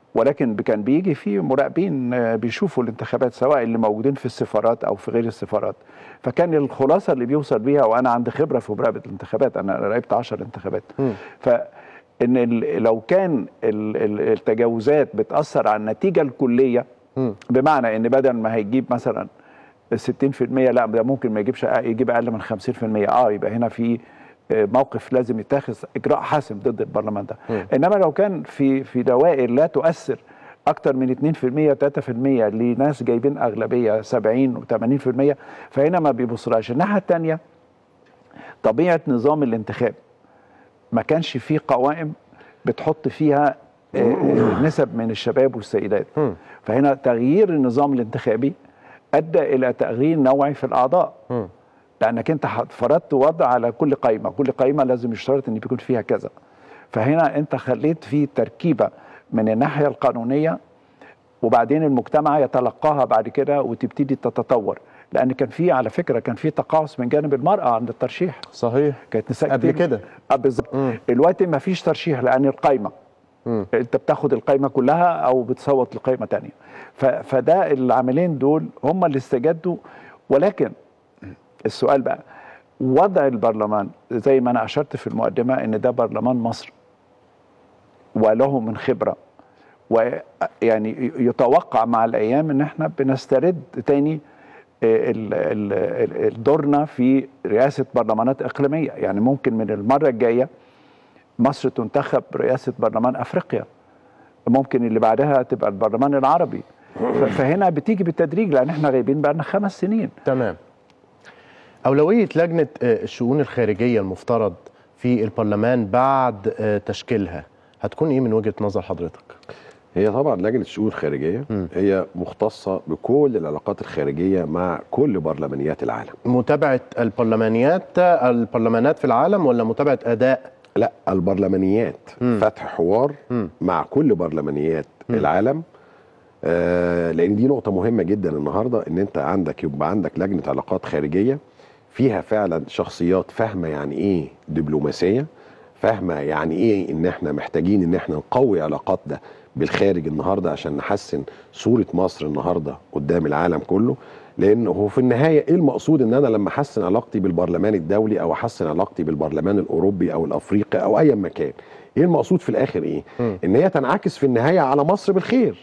ولكن كان بيجي في مراقبين آه، بيشوفوا الانتخابات سواء اللي موجودين في السفارات او في غير السفارات فكان الخلاصه اللي بيوصل بيها وانا عندي خبره في مراقبه الانتخابات انا راقبت 10 انتخابات فان ال- لو كان ال- ال- التجاوزات بتاثر على النتيجه الكليه بمعنى ان بدل ما هيجيب مثلا 60% لا ده ممكن ما يجيبش يجيب اقل من 50% اه يبقى هنا في آه، موقف لازم يتخذ اجراء حاسم ضد البرلمان ده انما لو كان في في دوائر لا تؤثر اكتر من 2% 3% لناس جايبين اغلبيه 70 و80% فهنا ما بيبصلهاش الناحيه الثانيه طبيعه نظام الانتخاب ما كانش فيه قوائم بتحط فيها آه، آه، نسب من الشباب والسيدات فهنا تغيير النظام الانتخابي ادى الى تغيير نوعي في الاعضاء لانك انت حط- فرضت وضع على كل قائمه كل قائمه لازم يشترط ان بيكون فيها كذا فهنا انت خليت في تركيبه من الناحيه القانونيه وبعدين المجتمع يتلقاها بعد كده وتبتدي تتطور لان كان في على فكره كان في تقاعس من جانب المراه عند الترشيح صحيح كانت نساء قبل كتير- كده. اه بالظبط دلوقتي ما فيش ترشيح لان القايمه انت بتاخد القايمه كلها او بتصوت لقايمه تانية ف- فده العاملين دول هم اللي استجدوا ولكن السؤال بقى وضع البرلمان زي ما انا اشرت في المقدمه ان ده برلمان مصر وله من خبره ويعني يتوقع مع الايام ان احنا بنسترد تاني ال- ال- ال- ال- دورنا في رئاسه برلمانات اقليميه يعني ممكن من المره الجايه مصر تنتخب رئاسه برلمان افريقيا ممكن اللي بعدها تبقى البرلمان العربي ف- فهنا بتيجي بالتدريج لان احنا غايبين بقى لنا خمس سنين تمام أولوية لجنة آه، الشؤون الخارجية المفترض في البرلمان بعد آه، تشكيلها هتكون إيه من وجهة نظر حضرتك؟ هي طبعا لجنه الشؤون الخارجيه هي مختصه بكل العلاقات الخارجيه مع كل برلمانيات العالم متابعة البرلمانيات البرلمانات في العالم ولا متابعة أداء؟ لا البرلمانيات مم. فتح حوار مم. مع كل برلمانيات العالم آه لان دي نقطه مهمه جدا النهارده ان انت عندك يبقى عندك لجنه علاقات خارجيه فيها فعلا شخصيات فاهمه يعني ايه دبلوماسيه فاهمه يعني ايه ان احنا محتاجين ان احنا نقوي علاقاتنا بالخارج النهارده عشان نحسن صوره مصر النهارده قدام العالم كله لان هو في النهايه ايه المقصود ان انا لما احسن علاقتي بالبرلمان الدولي او احسن علاقتي بالبرلمان الاوروبي او الافريقي او اي مكان ايه المقصود في الاخر ايه ان هي تنعكس في النهايه على مصر بالخير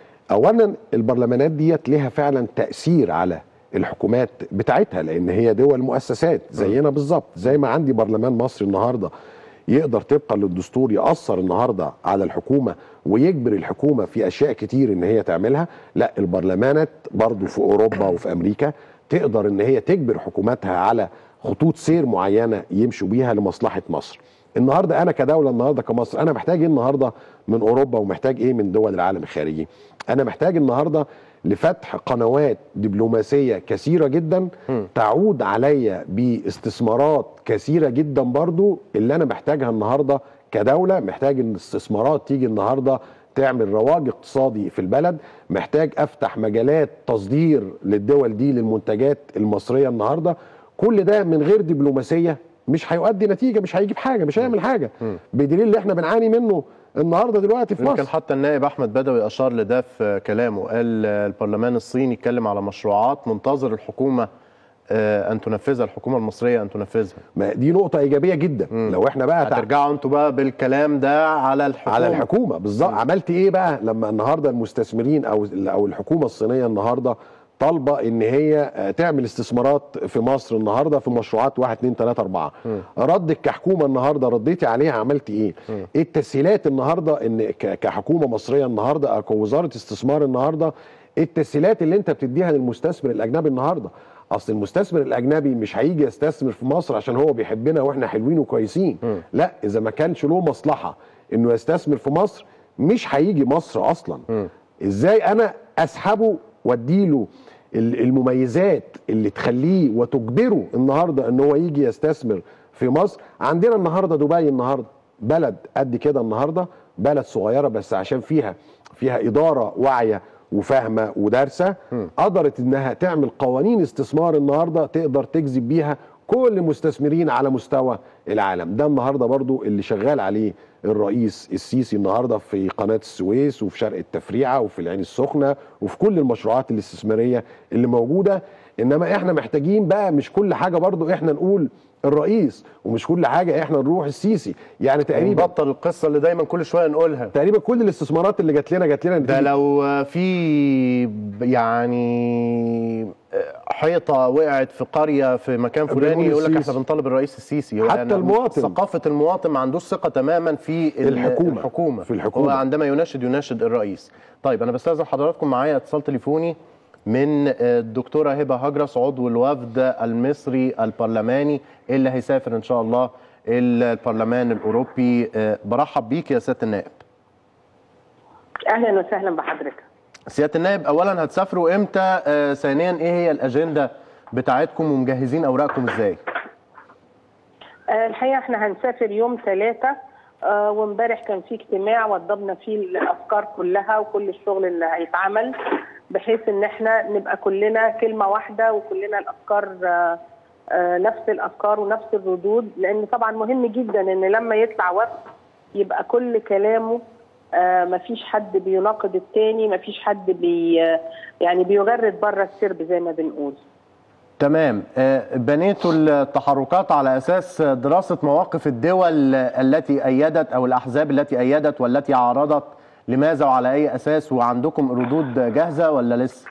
اولا البرلمانات ديت ليها فعلا تاثير على الحكومات بتاعتها لان هي دول مؤسسات زينا بالظبط زي ما عندي برلمان مصر النهارده يقدر طبقا للدستور ياثر النهارده على الحكومه ويجبر الحكومه في اشياء كتير ان هي تعملها لا البرلمانات برضو في اوروبا وفي امريكا تقدر ان هي تجبر حكوماتها على خطوط سير معينه يمشوا بيها لمصلحه مصر النهارده انا كدوله النهارده كمصر انا محتاج ايه النهارده من اوروبا ومحتاج ايه من دول العالم الخارجي انا محتاج النهارده لفتح قنوات دبلوماسيه كثيره جدا تعود عليا باستثمارات كثيره جدا برضو اللي انا محتاجها النهارده كدوله محتاج ان الاستثمارات تيجي النهارده تعمل رواج اقتصادي في البلد محتاج افتح مجالات تصدير للدول دي للمنتجات المصريه النهارده كل ده من غير دبلوماسيه مش هيؤدي نتيجه مش هيجيب حاجه مش هيعمل حاجه بدليل اللي احنا بنعاني منه النهارده دلوقتي في يمكن مصر حتى النائب احمد بدوي اشار لده في كلامه قال البرلمان الصيني اتكلم على مشروعات منتظر الحكومه آه، ان تنفذها الحكومه المصريه ان تنفذها ما دي نقطه ايجابيه جدا لو احنا بقى تع- هترجعوا انتوا بقى بالكلام ده على الحكومه على الحكومه بالظبط عملت ايه بقى لما النهارده المستثمرين او او الحكومه الصينيه النهارده طالبه ان هي آه، تعمل استثمارات في مصر النهارده في مشروعات 1 2 3 4 ردك كحكومه النهارده رديتي عليها عملت ايه؟ ايه التسهيلات النهارده ان ك- كحكومه مصريه النهارده او كوزاره استثمار النهارده ايه التسهيلات اللي انت بتديها للمستثمر الاجنبي النهارده؟ اصل المستثمر الاجنبي مش هيجي يستثمر في مصر عشان هو بيحبنا واحنا حلوين وكويسين لا اذا ما كانش له مصلحه انه يستثمر في مصر مش هيجي مصر اصلا ازاي انا اسحبه واديله ال- المميزات اللي تخليه وتجبره النهارده ان هو يجي يستثمر في مصر عندنا النهارده دبي النهارده بلد قد كده النهارده بلد صغيره بس عشان فيها فيها اداره واعيه وفاهمه ودارسه قدرت انها تعمل قوانين استثمار النهارده تقدر تجذب بيها كل المستثمرين على مستوى العالم ده النهارده برضو اللي شغال عليه الرئيس السيسي النهارده في قناه السويس وفي شرق التفريعه وفي العين السخنه وفي كل المشروعات الاستثماريه اللي موجوده انما احنا محتاجين بقى مش كل حاجه برضو احنا نقول الرئيس ومش كل حاجه احنا نروح السيسي يعني تقريبا نبطل القصه اللي دايما كل شويه نقولها تقريبا كل الاستثمارات اللي جات لنا جات لنا ده نتيجة- لو في يعني حيطه وقعت في قريه في مكان فلاني بنقول يقول لك احنا السيسي. بنطالب الرئيس السيسي هو حتى يعني المواطن. ثقافه المواطن ما عندوش ثقه تماما في ال- الحكومة. الحكومه في الحكومة. هو عندما يناشد يناشد الرئيس طيب انا بستاذن حضراتكم معايا اتصال تليفوني من الدكتوره هبه هجرس عضو الوفد المصري البرلماني اللي هيسافر ان شاء الله البرلمان الاوروبي أه، برحب بيك يا سياده النائب اهلا وسهلا بحضرتك سياده النائب اولا هتسافروا امتى آه ثانيا ايه هي الاجنده بتاعتكم ومجهزين اوراقكم ازاي آه الحقيقه احنا هنسافر يوم ثلاثة آه وامبارح كان في اجتماع وضبنا فيه الافكار كلها وكل الشغل اللي هيتعمل بحيث ان احنا نبقى كلنا كلمه واحده وكلنا الافكار آه آه نفس الافكار ونفس الردود لان طبعا مهم جدا ان لما يطلع وفد يبقى كل كلامه آه مفيش حد بيناقض التاني مفيش حد بي يعني بيغرد بره السرب زي ما بنقول تمام آه بنيتوا التحركات على اساس دراسه مواقف الدول التي ايدت او الاحزاب التي ايدت والتي عارضت لماذا وعلى اي اساس وعندكم ردود جاهزه ولا لسه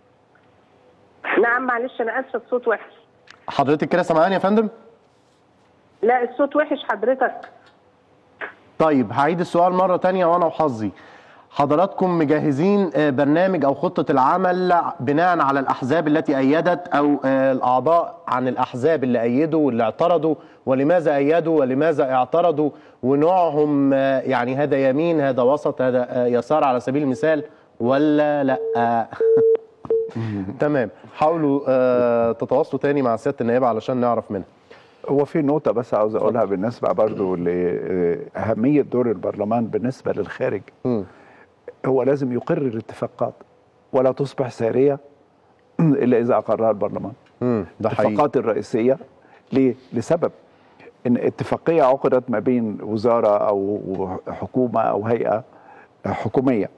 نعم معلش انا اسفه الصوت وحش حضرتك كده سامعاني يا فندم لا الصوت وحش حضرتك طيب هعيد السؤال مرة تانية وأنا وحظي حضراتكم مجهزين آه، برنامج أو خطة العمل بناء على الأحزاب التي أيدت أو آه، الأعضاء عن الأحزاب اللي أيدوا واللي اعترضوا ولماذا أيدوا ولماذا اعترضوا ونوعهم آه، يعني هذا يمين هذا وسط هذا آه، يسار على سبيل المثال ولا لأ تمام حاولوا آه، تتواصلوا تاني مع سيادة النائبة علشان نعرف منها هو في نقطة بس عاوز أقولها بالنسبة برضو لأهمية دور البرلمان بالنسبة للخارج هو لازم يقر الاتفاقات ولا تصبح سارية إلا إذا أقرها البرلمان ده حقيقي. الاتفاقات الرئيسية ليه؟ لسبب إن اتفاقية عقدت ما بين وزارة أو حكومة أو هيئة حكومية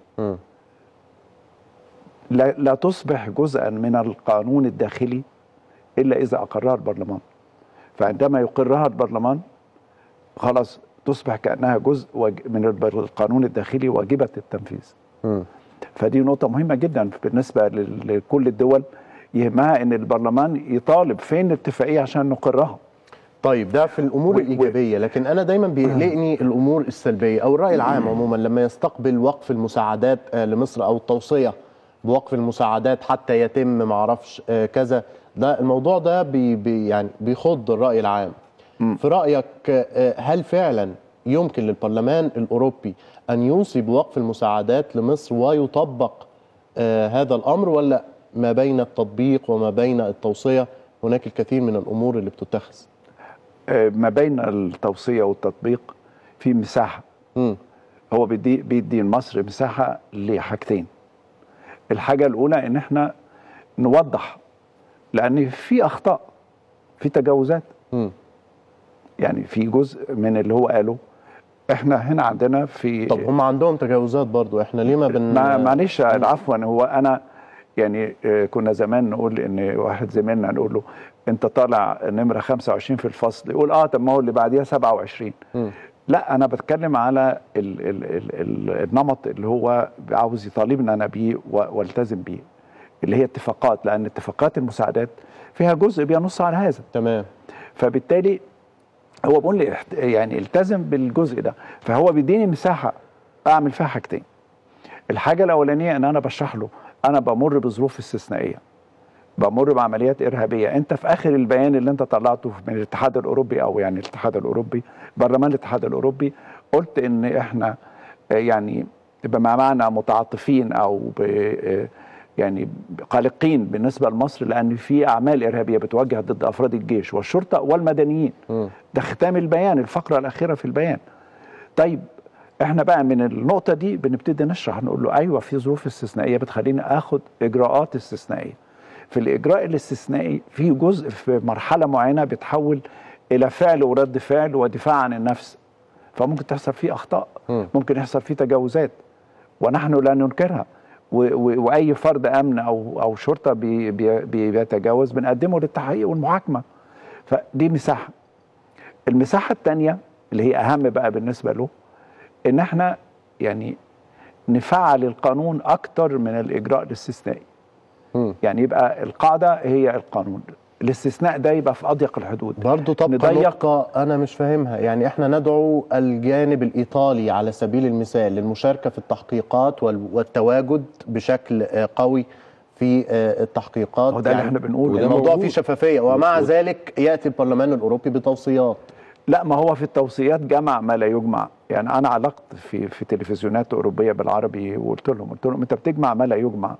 لا, لا تصبح جزءا من القانون الداخلي إلا إذا أقرها البرلمان فعندما يقرها البرلمان خلاص تصبح كأنها جزء وج- من البر- القانون الداخلي واجبة التنفيذ فدي نقطة مهمة جدا بالنسبة لل- لكل الدول يهمها ان البرلمان يطالب فين الاتفاقية عشان نقرها طيب ده في الامور الايجابيه لكن انا دايما بيقلقني الامور السلبيه او الراي العام عموما لما يستقبل وقف المساعدات آه، لمصر او التوصيه بوقف المساعدات حتى يتم معرفش آه، كذا ده الموضوع ده بي بي يعني بيخض الراي العام في رايك آه، هل فعلا يمكن للبرلمان الاوروبي ان يوصي بوقف المساعدات لمصر ويطبق آه، هذا الامر ولا ما بين التطبيق وما بين التوصيه هناك الكثير من الامور اللي بتتخذ آه، ما بين التوصية والتطبيق في مساحة هو بيدي بيدي لمصر مساحة لحاجتين الحاجة الأولى إن إحنا نوضح لأن في أخطاء في تجاوزات يعني في جزء من اللي هو قاله احنا هنا عندنا في طب هم عندهم تجاوزات برضو احنا ليه ما بن ما معلش عفوا هو انا يعني آه، كنا زمان نقول ان واحد زميلنا نقول له انت طالع نمره 25 في الفصل يقول اه طب ما هو اللي بعديها 27 لا انا بتكلم على ال ال ال ال النمط اللي هو عاوز يطالبنا انا بيه و- والتزم بيه اللي هي اتفاقات لان اتفاقات المساعدات فيها جزء بينص على هذا تمام فبالتالي هو بيقول لي احت- يعني التزم بالجزء ده فهو بيديني مساحه اعمل فيها حاجتين الحاجه الاولانيه ان انا بشرح له انا بمر بظروف استثنائيه بمر بعمليات ارهابيه انت في اخر البيان اللي انت طلعته من الاتحاد الاوروبي او يعني الاتحاد الاوروبي برلمان الاتحاد الاوروبي قلت ان احنا آه، يعني بما معنى متعاطفين او ب آه، يعني قلقين بالنسبه لمصر لان في اعمال ارهابيه بتوجه ضد افراد الجيش والشرطه والمدنيين ده ختام البيان الفقره الاخيره في البيان طيب احنا بقى من النقطه دي بنبتدي نشرح نقول له ايوه في ظروف استثنائيه بتخليني اخد اجراءات استثنائيه في الاجراء الاستثنائي في جزء في مرحله معينه بيتحول الى فعل ورد فعل ودفاع عن النفس فممكن تحصل فيه اخطاء ممكن يحصل فيه تجاوزات ونحن لا ننكرها و- و- واي فرد امن او او شرطه بي بي بي- بيتجاوز بنقدمه للتحقيق والمحاكمه فدي مساحه المساحه الثانيه اللي هي اهم بقى بالنسبه له ان احنا يعني نفعل القانون اكتر من الاجراء الاستثنائي يعني يبقى القاعده هي القانون الاستثناء ده يبقى في اضيق الحدود برضه طب نضيق نقطة أنا مش فاهمها يعني إحنا ندعو الجانب الإيطالي على سبيل المثال للمشاركة في التحقيقات وال- والتواجد بشكل آه، قوي في آه، التحقيقات هو ده اللي احنا بنقوله. وده الموضوع موجود. فيه شفافية ومع و- ذلك يأتي البرلمان الأوروبي بتوصيات لا ما هو في التوصيات جمع ما لا يجمع يعني انا علقت في في تلفزيونات اوروبيه بالعربي وقلت لهم قلت لهم انت بتجمع ما لا يجمع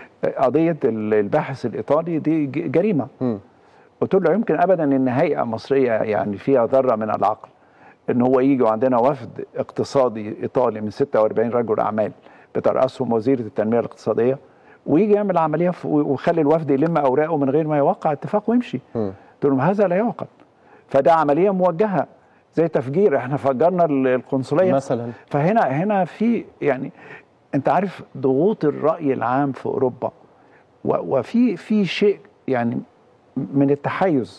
قضيه ال- الباحث الايطالي دي ج- جريمه قلت له لا يمكن ابدا ان هيئه مصريه يعني فيها ذره من العقل ان هو يجي وعندنا وفد اقتصادي ايطالي من 46 رجل اعمال بترأسهم وزيره التنميه الاقتصاديه ويجي يعمل عمليه ف- ويخلي الوفد يلم اوراقه من غير ما يوقع اتفاق ويمشي قلت لهم هذا لا يعقل فده عمليه موجهه زي تفجير احنا فجرنا ال- القنصليه مثلا فهنا هنا في يعني انت عارف ضغوط الراي العام في اوروبا و- وفي في شيء يعني من التحيز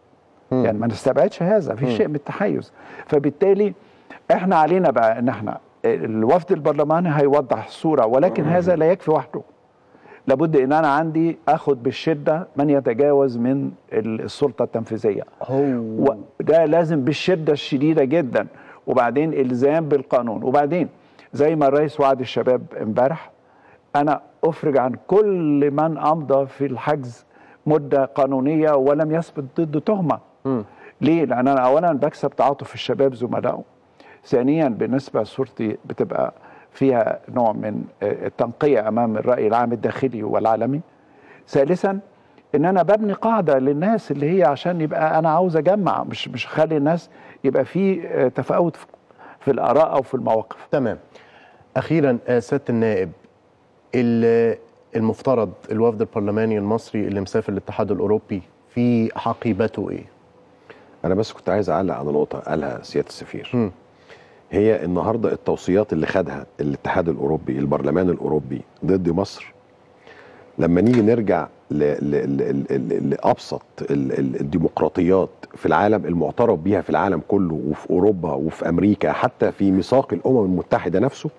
يعني ما نستبعدش هذا في مم. شيء من التحيز فبالتالي احنا علينا بقى ان احنا الوفد البرلماني هيوضح الصوره ولكن هذا لا يكفي وحده لابد ان انا عندي اخد بالشده من يتجاوز من ال- السلطه التنفيذيه هو ده لازم بالشده الشديده جدا وبعدين الزام بالقانون وبعدين زي ما الرئيس وعد الشباب امبارح انا افرج عن كل من امضى في الحجز مده قانونيه ولم يثبت ضده تهمه ليه؟ لان انا اولا بكسب تعاطف الشباب زملائه ثانيا بالنسبه صورتي بتبقى فيها نوع من آه، التنقيه امام الراي العام الداخلي والعالمي ثالثا ان انا ببني قاعده للناس اللي هي عشان يبقى انا عاوز اجمع مش مش اخلي الناس يبقى في آه، تفاوت في- في الاراء او في المواقف تمام أخيرا آه، سيادة النائب ال- المفترض الوفد البرلماني المصري اللي مسافر الاتحاد الأوروبي في حقيبته إيه؟ انا بس كنت عايز اعلق على نقطه قالها سياده السفير هي النهارده التوصيات اللي خدها الاتحاد الاوروبي البرلمان الاوروبي ضد مصر لما نيجي نرجع ل ل ل ل لابسط ال- ال- الديمقراطيات في العالم المعترف بيها في العالم كله وفي اوروبا وفي امريكا حتى في ميثاق الامم المتحده نفسه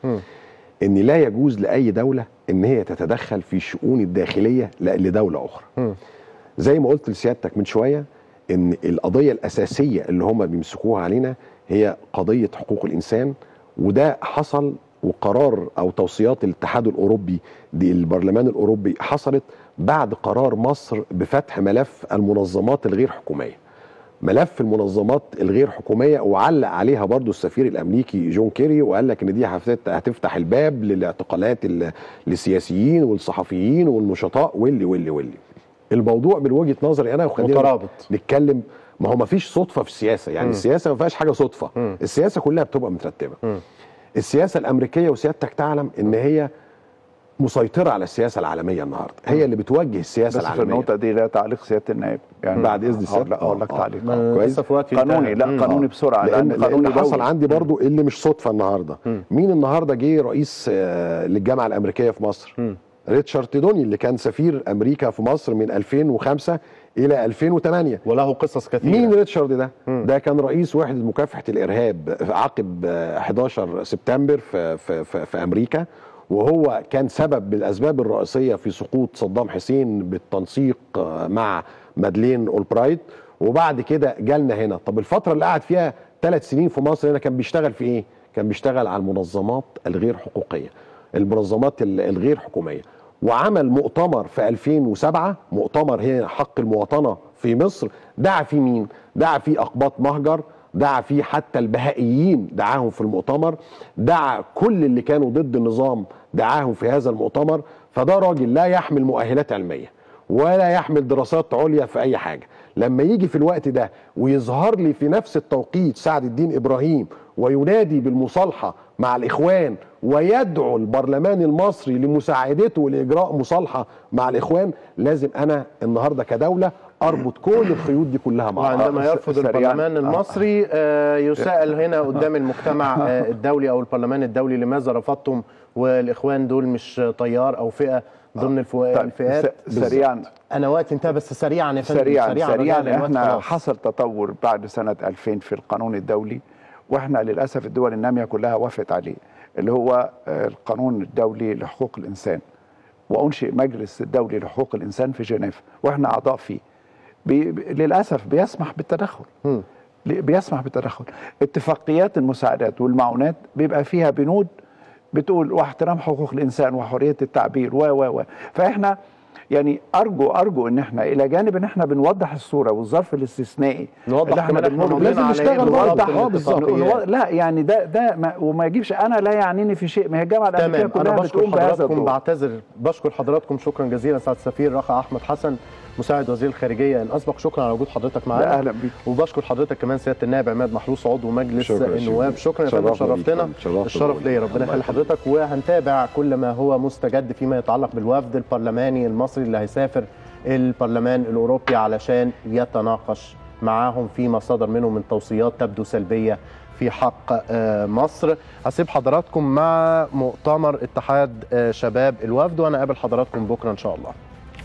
ان لا يجوز لاي دوله ان هي تتدخل في الشؤون الداخليه ل- لدوله اخرى زي ما قلت لسيادتك من شويه ان القضيه الاساسيه اللي هم بيمسكوها علينا هي قضيه حقوق الانسان وده حصل وقرار او توصيات الاتحاد الاوروبي دي البرلمان الاوروبي حصلت بعد قرار مصر بفتح ملف المنظمات الغير حكوميه ملف المنظمات الغير حكوميه وعلق عليها برضو السفير الامريكي جون كيري وقال لك ان دي هفت- هتفتح الباب للاعتقالات ال- للسياسيين والصحفيين والنشطاء واللي واللي واللي الموضوع من وجهه نظري انا وخلينا مترابط. نتكلم ما هو ما فيش صدفه في السياسه يعني مم. السياسه ما فيهاش حاجه صدفه السياسه كلها بتبقى مترتبه السياسه الامريكيه وسيادتك تعلم ان هي مسيطره على السياسه العالميه النهارده هي اللي بتوجه السياسه بس في العالميه النقطه دي لا تعليق سياده النائب يعني بعد اذن هقول سيادتك لك هقول لك آه، تعليق آه. آه. كويس قانوني لا قانوني بسرعه لان, لان قانوني لأن حصل دولي. عندي برضو اللي مش صدفه النهارده مين النهارده جه رئيس آه، للجامعه الامريكيه في مصر ريتشارد تيدوني اللي كان سفير امريكا في مصر من 2005 الى 2008 وله قصص كثيره مين ريتشارد ده ده كان رئيس وحده مكافحه الارهاب عقب آه، 11 سبتمبر في في في, في امريكا وهو كان سبب من الاسباب الرئيسيه في سقوط صدام حسين بالتنسيق آه، مع مادلين اولبرايت وبعد كده جالنا هنا طب الفتره اللي قعد فيها ثلاث سنين في مصر هنا كان بيشتغل في ايه كان بيشتغل على المنظمات الغير حقوقيه المنظمات ال- الغير حكوميه وعمل مؤتمر في 2007 مؤتمر هنا حق المواطنه في مصر دعا فيه مين دعا فيه اقباط مهجر دعا فيه حتى البهائيين دعاهم في المؤتمر دعا كل اللي كانوا ضد النظام دعاهم في هذا المؤتمر فده راجل لا يحمل مؤهلات علميه ولا يحمل دراسات عليا في اي حاجه لما يجي في الوقت ده ويظهر لي في نفس التوقيت سعد الدين ابراهيم وينادي بالمصالحه مع الاخوان ويدعو البرلمان المصري لمساعدته لاجراء مصالحه مع الاخوان لازم انا النهارده كدوله اربط كل الخيوط دي كلها مع بعض وعندما يرفض سريعاً. البرلمان آه. المصري آه، يسأل هنا قدام المجتمع آه، الدولي او البرلمان الدولي لماذا رفضتم والاخوان دول مش تيار او فئه ضمن الفو- طيب، الفئات س- سريعاً. انا وقت انتهى بس سريعا يا فندم سريعا رجاء، سريعا الوقت احنا خلاص. حصل تطور بعد سنه 2000 في القانون الدولي واحنا للاسف الدول الناميه كلها وافقت عليه اللي هو آه، القانون الدولي لحقوق الانسان وانشئ مجلس الدولي لحقوق الانسان في جنيف واحنا اعضاء فيه بي بي- للاسف بيسمح بالتدخل ليه- بيسمح بالتدخل اتفاقيات المساعدات والمعونات بيبقى فيها بنود بتقول واحترام حقوق الانسان وحريه التعبير و و و فاحنا يعني ارجو ارجو ان احنا الى جانب ان احنا بنوضح الصوره والظرف الاستثنائي نوضح اللي كمان احنا بنمر بيه. ماضيين لازم على نشتغل إيه بالظبط نوضح من اه بالظبط الاتفاقيات. لا يعني ده ده ما وما يجيبش انا لا يعنيني في شيء ما هي الجامعه الامريكيه تمام كلها انا بشكر بتقوم بهذا حضراتكم الدور بعتذر بشكر حضراتكم شكرا جزيلا سعاده السفير رخا احمد حسن مساعد وزير الخارجيه الاسبق شكرا على وجود حضرتك معانا لا، أهلا بيك. وبشكر حضرتك كمان سياده النائب عماد محروس عضو مجلس شكرا يا النواب شيخ. شكرا يا فندم شرفنا بيك شرفتنا فندم. شرفت الشرف بيك. ليا ربنا يخلي حضرتك وهنتابع كل ما هو مستجد فيما يتعلق بالوفد البرلماني المصري اللي هيسافر البرلمان الاوروبي علشان يتناقش معاهم فيما صدر منهم من توصيات تبدو سلبيه في حق آه، مصر هسيب حضراتكم مع مؤتمر اتحاد آه، شباب الوفد وانا قابل حضراتكم بكره ان شاء الله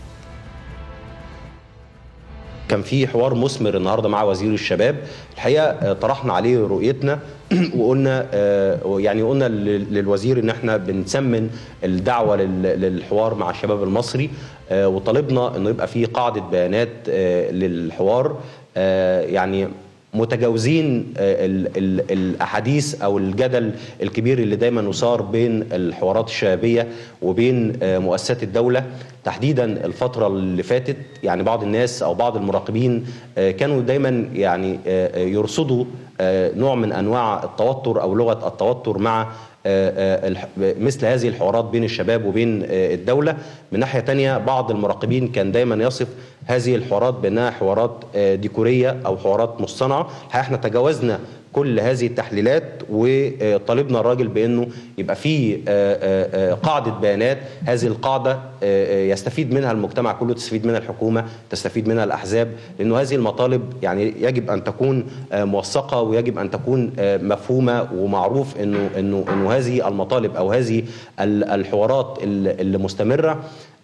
كان في حوار مثمر النهارده مع وزير الشباب الحقيقه آه، طرحنا عليه رؤيتنا وقلنا آه، يعني قلنا لل- للوزير ان احنا بنسمن الدعوه لل- للحوار مع الشباب المصري آه، وطالبنا انه يبقى في قاعده بيانات آه، للحوار آه، يعني متجاوزين آه، ال- ال- الاحاديث او الجدل الكبير اللي دايما يثار بين الحوارات الشبابيه وبين آه، مؤسسات الدوله تحديدا الفتره اللي فاتت يعني بعض الناس او بعض المراقبين آه، كانوا دايما يعني آه، آه، يرصدوا آه، نوع من انواع التوتر او لغه التوتر مع آه، آه، الح- مثل هذه الحوارات بين الشباب وبين آه، الدولة من ناحية تانية بعض المراقبين كان دايما يصف هذه الحوارات بأنها حوارات آه، ديكورية أو حوارات مصطنعة الحقيقة احنا تجاوزنا كل هذه التحليلات وطالبنا الراجل بانه يبقى في آه، آه، آه، قاعده بيانات هذه القاعده آه، آه، يستفيد منها المجتمع كله تستفيد منها الحكومه تستفيد منها الاحزاب لانه هذه المطالب يعني يجب ان تكون آه، موثقه ويجب ان تكون آه، مفهومه ومعروف انه انه انه هذه المطالب او هذه ال- الحوارات ال- اللي مستمره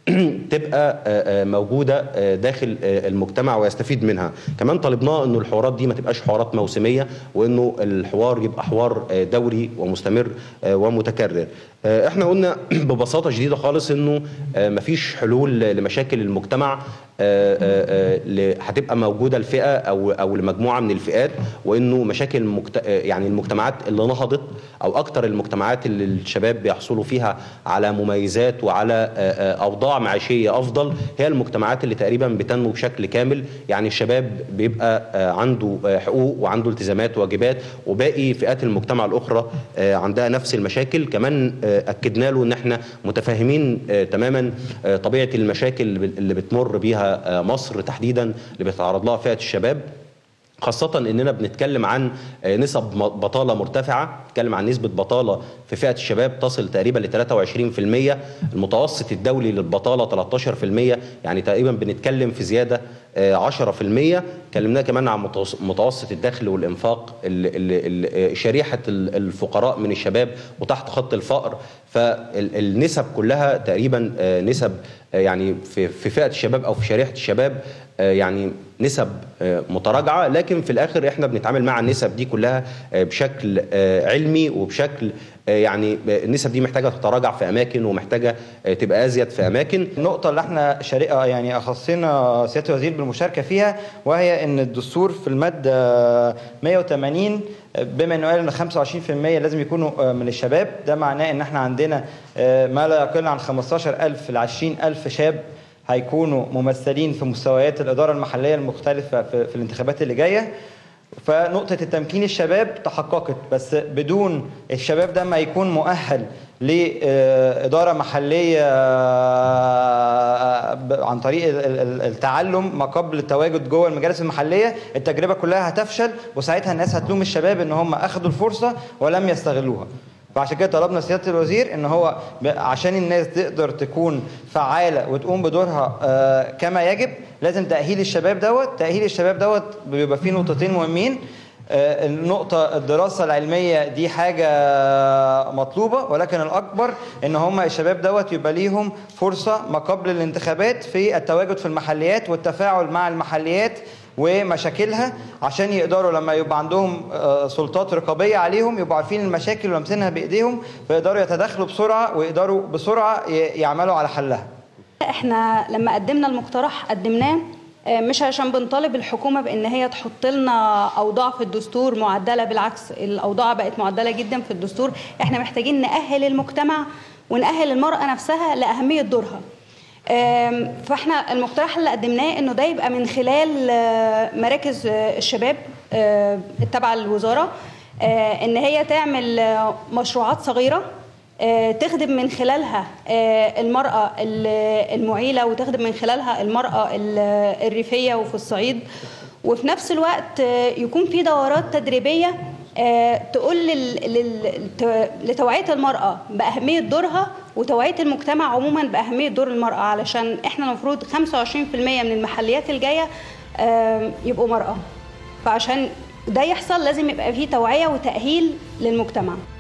تبقى آه، آه، موجوده آه، داخل آه، المجتمع ويستفيد منها كمان طالبناه انه الحوارات دي ما تبقاش حوارات موسميه وانه الحوار يبقى حوار آه، دوري ومستمر آه، ومتكرر آه، احنا قلنا ببساطه شديده خالص انه آه، مفيش حلول لمشاكل المجتمع آه، آه، آه، ل- هتبقى موجوده الفئه او او لمجموعه من الفئات وانه مشاكل مجت... آه، يعني المجتمعات اللي نهضت او اكتر المجتمعات اللي الشباب بيحصلوا فيها على مميزات وعلى آه، آه، اوضاع معيشيه افضل هي المجتمعات اللي تقريبا بتنمو بشكل كامل يعني الشباب بيبقى آه، عنده آه، حقوق وعنده التزامات وواجبات وباقي فئات المجتمع الاخرى آه، عندها نفس المشاكل كمان آه، اكدنا له ان احنا متفاهمين آه، تماما آه، طبيعه المشاكل اللي بتمر بيها آه، مصر تحديدا اللي بيتعرض لها فئه الشباب خاصة اننا بنتكلم عن آه، نسب م- بطالة مرتفعة، بنتكلم عن نسبة بطالة في فئة الشباب تصل تقريبا ل 23%، المتوسط الدولي للبطالة 13%، يعني تقريبا بنتكلم في زيادة آه، 10%، كلمنا كمان عن متوس- متوسط الدخل والانفاق ال- ال- ال- شريحة ال- الفقراء من الشباب وتحت خط الفقر، فالنسب كلها تقريبا آه، نسب آه، يعني في في فئة الشباب او في شريحة الشباب آه، يعني نسب آه، متراجعه لكن في الاخر احنا بنتعامل مع النسب دي كلها آه، بشكل آه، علمي وبشكل آه، يعني آه، النسب دي محتاجه تتراجع في اماكن ومحتاجه آه، تبقى ازيد في اماكن النقطة اللي احنا شارقة يعني أخصنا سيادة الوزير بالمشاركة فيها وهي إن الدستور في المادة 180 بما إنه قال إن 25% لازم يكونوا من الشباب ده معناه إن احنا عندنا ما لا يقل عن 15000 ل 20000 شاب هيكونوا ممثلين في مستويات الإدارة المحلية المختلفة في, في الانتخابات اللي جاية فنقطة التمكين الشباب تحققت بس بدون الشباب ده ما يكون مؤهل لإدارة محلية عن طريق ال- ال- التعلم ما قبل التواجد جوه المجالس المحلية التجربة كلها هتفشل وساعتها الناس هتلوم الشباب ان هم اخذوا الفرصة ولم يستغلوها فعشان كده طلبنا سياده الوزير ان هو ب- عشان الناس تقدر تكون فعاله وتقوم بدورها آه، كما يجب لازم تاهيل الشباب دوت تاهيل الشباب دوت بيبقى فيه نقطتين مهمين آه، النقطة الدراسة العلمية دي حاجة مطلوبة ولكن الأكبر إن هم الشباب دوت يبقى ليهم فرصة ما قبل الانتخابات في التواجد في المحليات والتفاعل مع المحليات ومشاكلها عشان يقدروا لما يبقى عندهم آه، سلطات رقابية عليهم يبقوا عارفين المشاكل ولامسينها بإيديهم فيقدروا يتدخلوا بسرعة ويقدروا بسرعة ي- يعملوا على حلها احنا لما قدمنا المقترح قدمناه آه، مش عشان بنطالب الحكومه بان هي تحط لنا اوضاع في الدستور معدله بالعكس الاوضاع بقت معدله جدا في الدستور احنا محتاجين ناهل المجتمع ونأهل المرأة نفسها لأهمية دورها آم، فاحنا المقترح اللي قدمناه انه ده يبقى من خلال آه، مراكز آه، الشباب آه، التابعه للوزاره آه، ان هي تعمل آه، مشروعات صغيره آه، تخدم من خلالها آه، المرأة ال- المعيلة وتخدم من خلالها المرأة ال- الريفية وفي الصعيد وفي نفس الوقت آه، يكون في دورات تدريبية آه، تقول لل- لل- ت- لتوعية المرأة بأهمية دورها وتوعية المجتمع عموما بأهمية دور المرأة علشان احنا المفروض 25% من المحليات الجاية آه، يبقوا مرأة فعشان ده يحصل لازم يبقى فيه توعية وتأهيل للمجتمع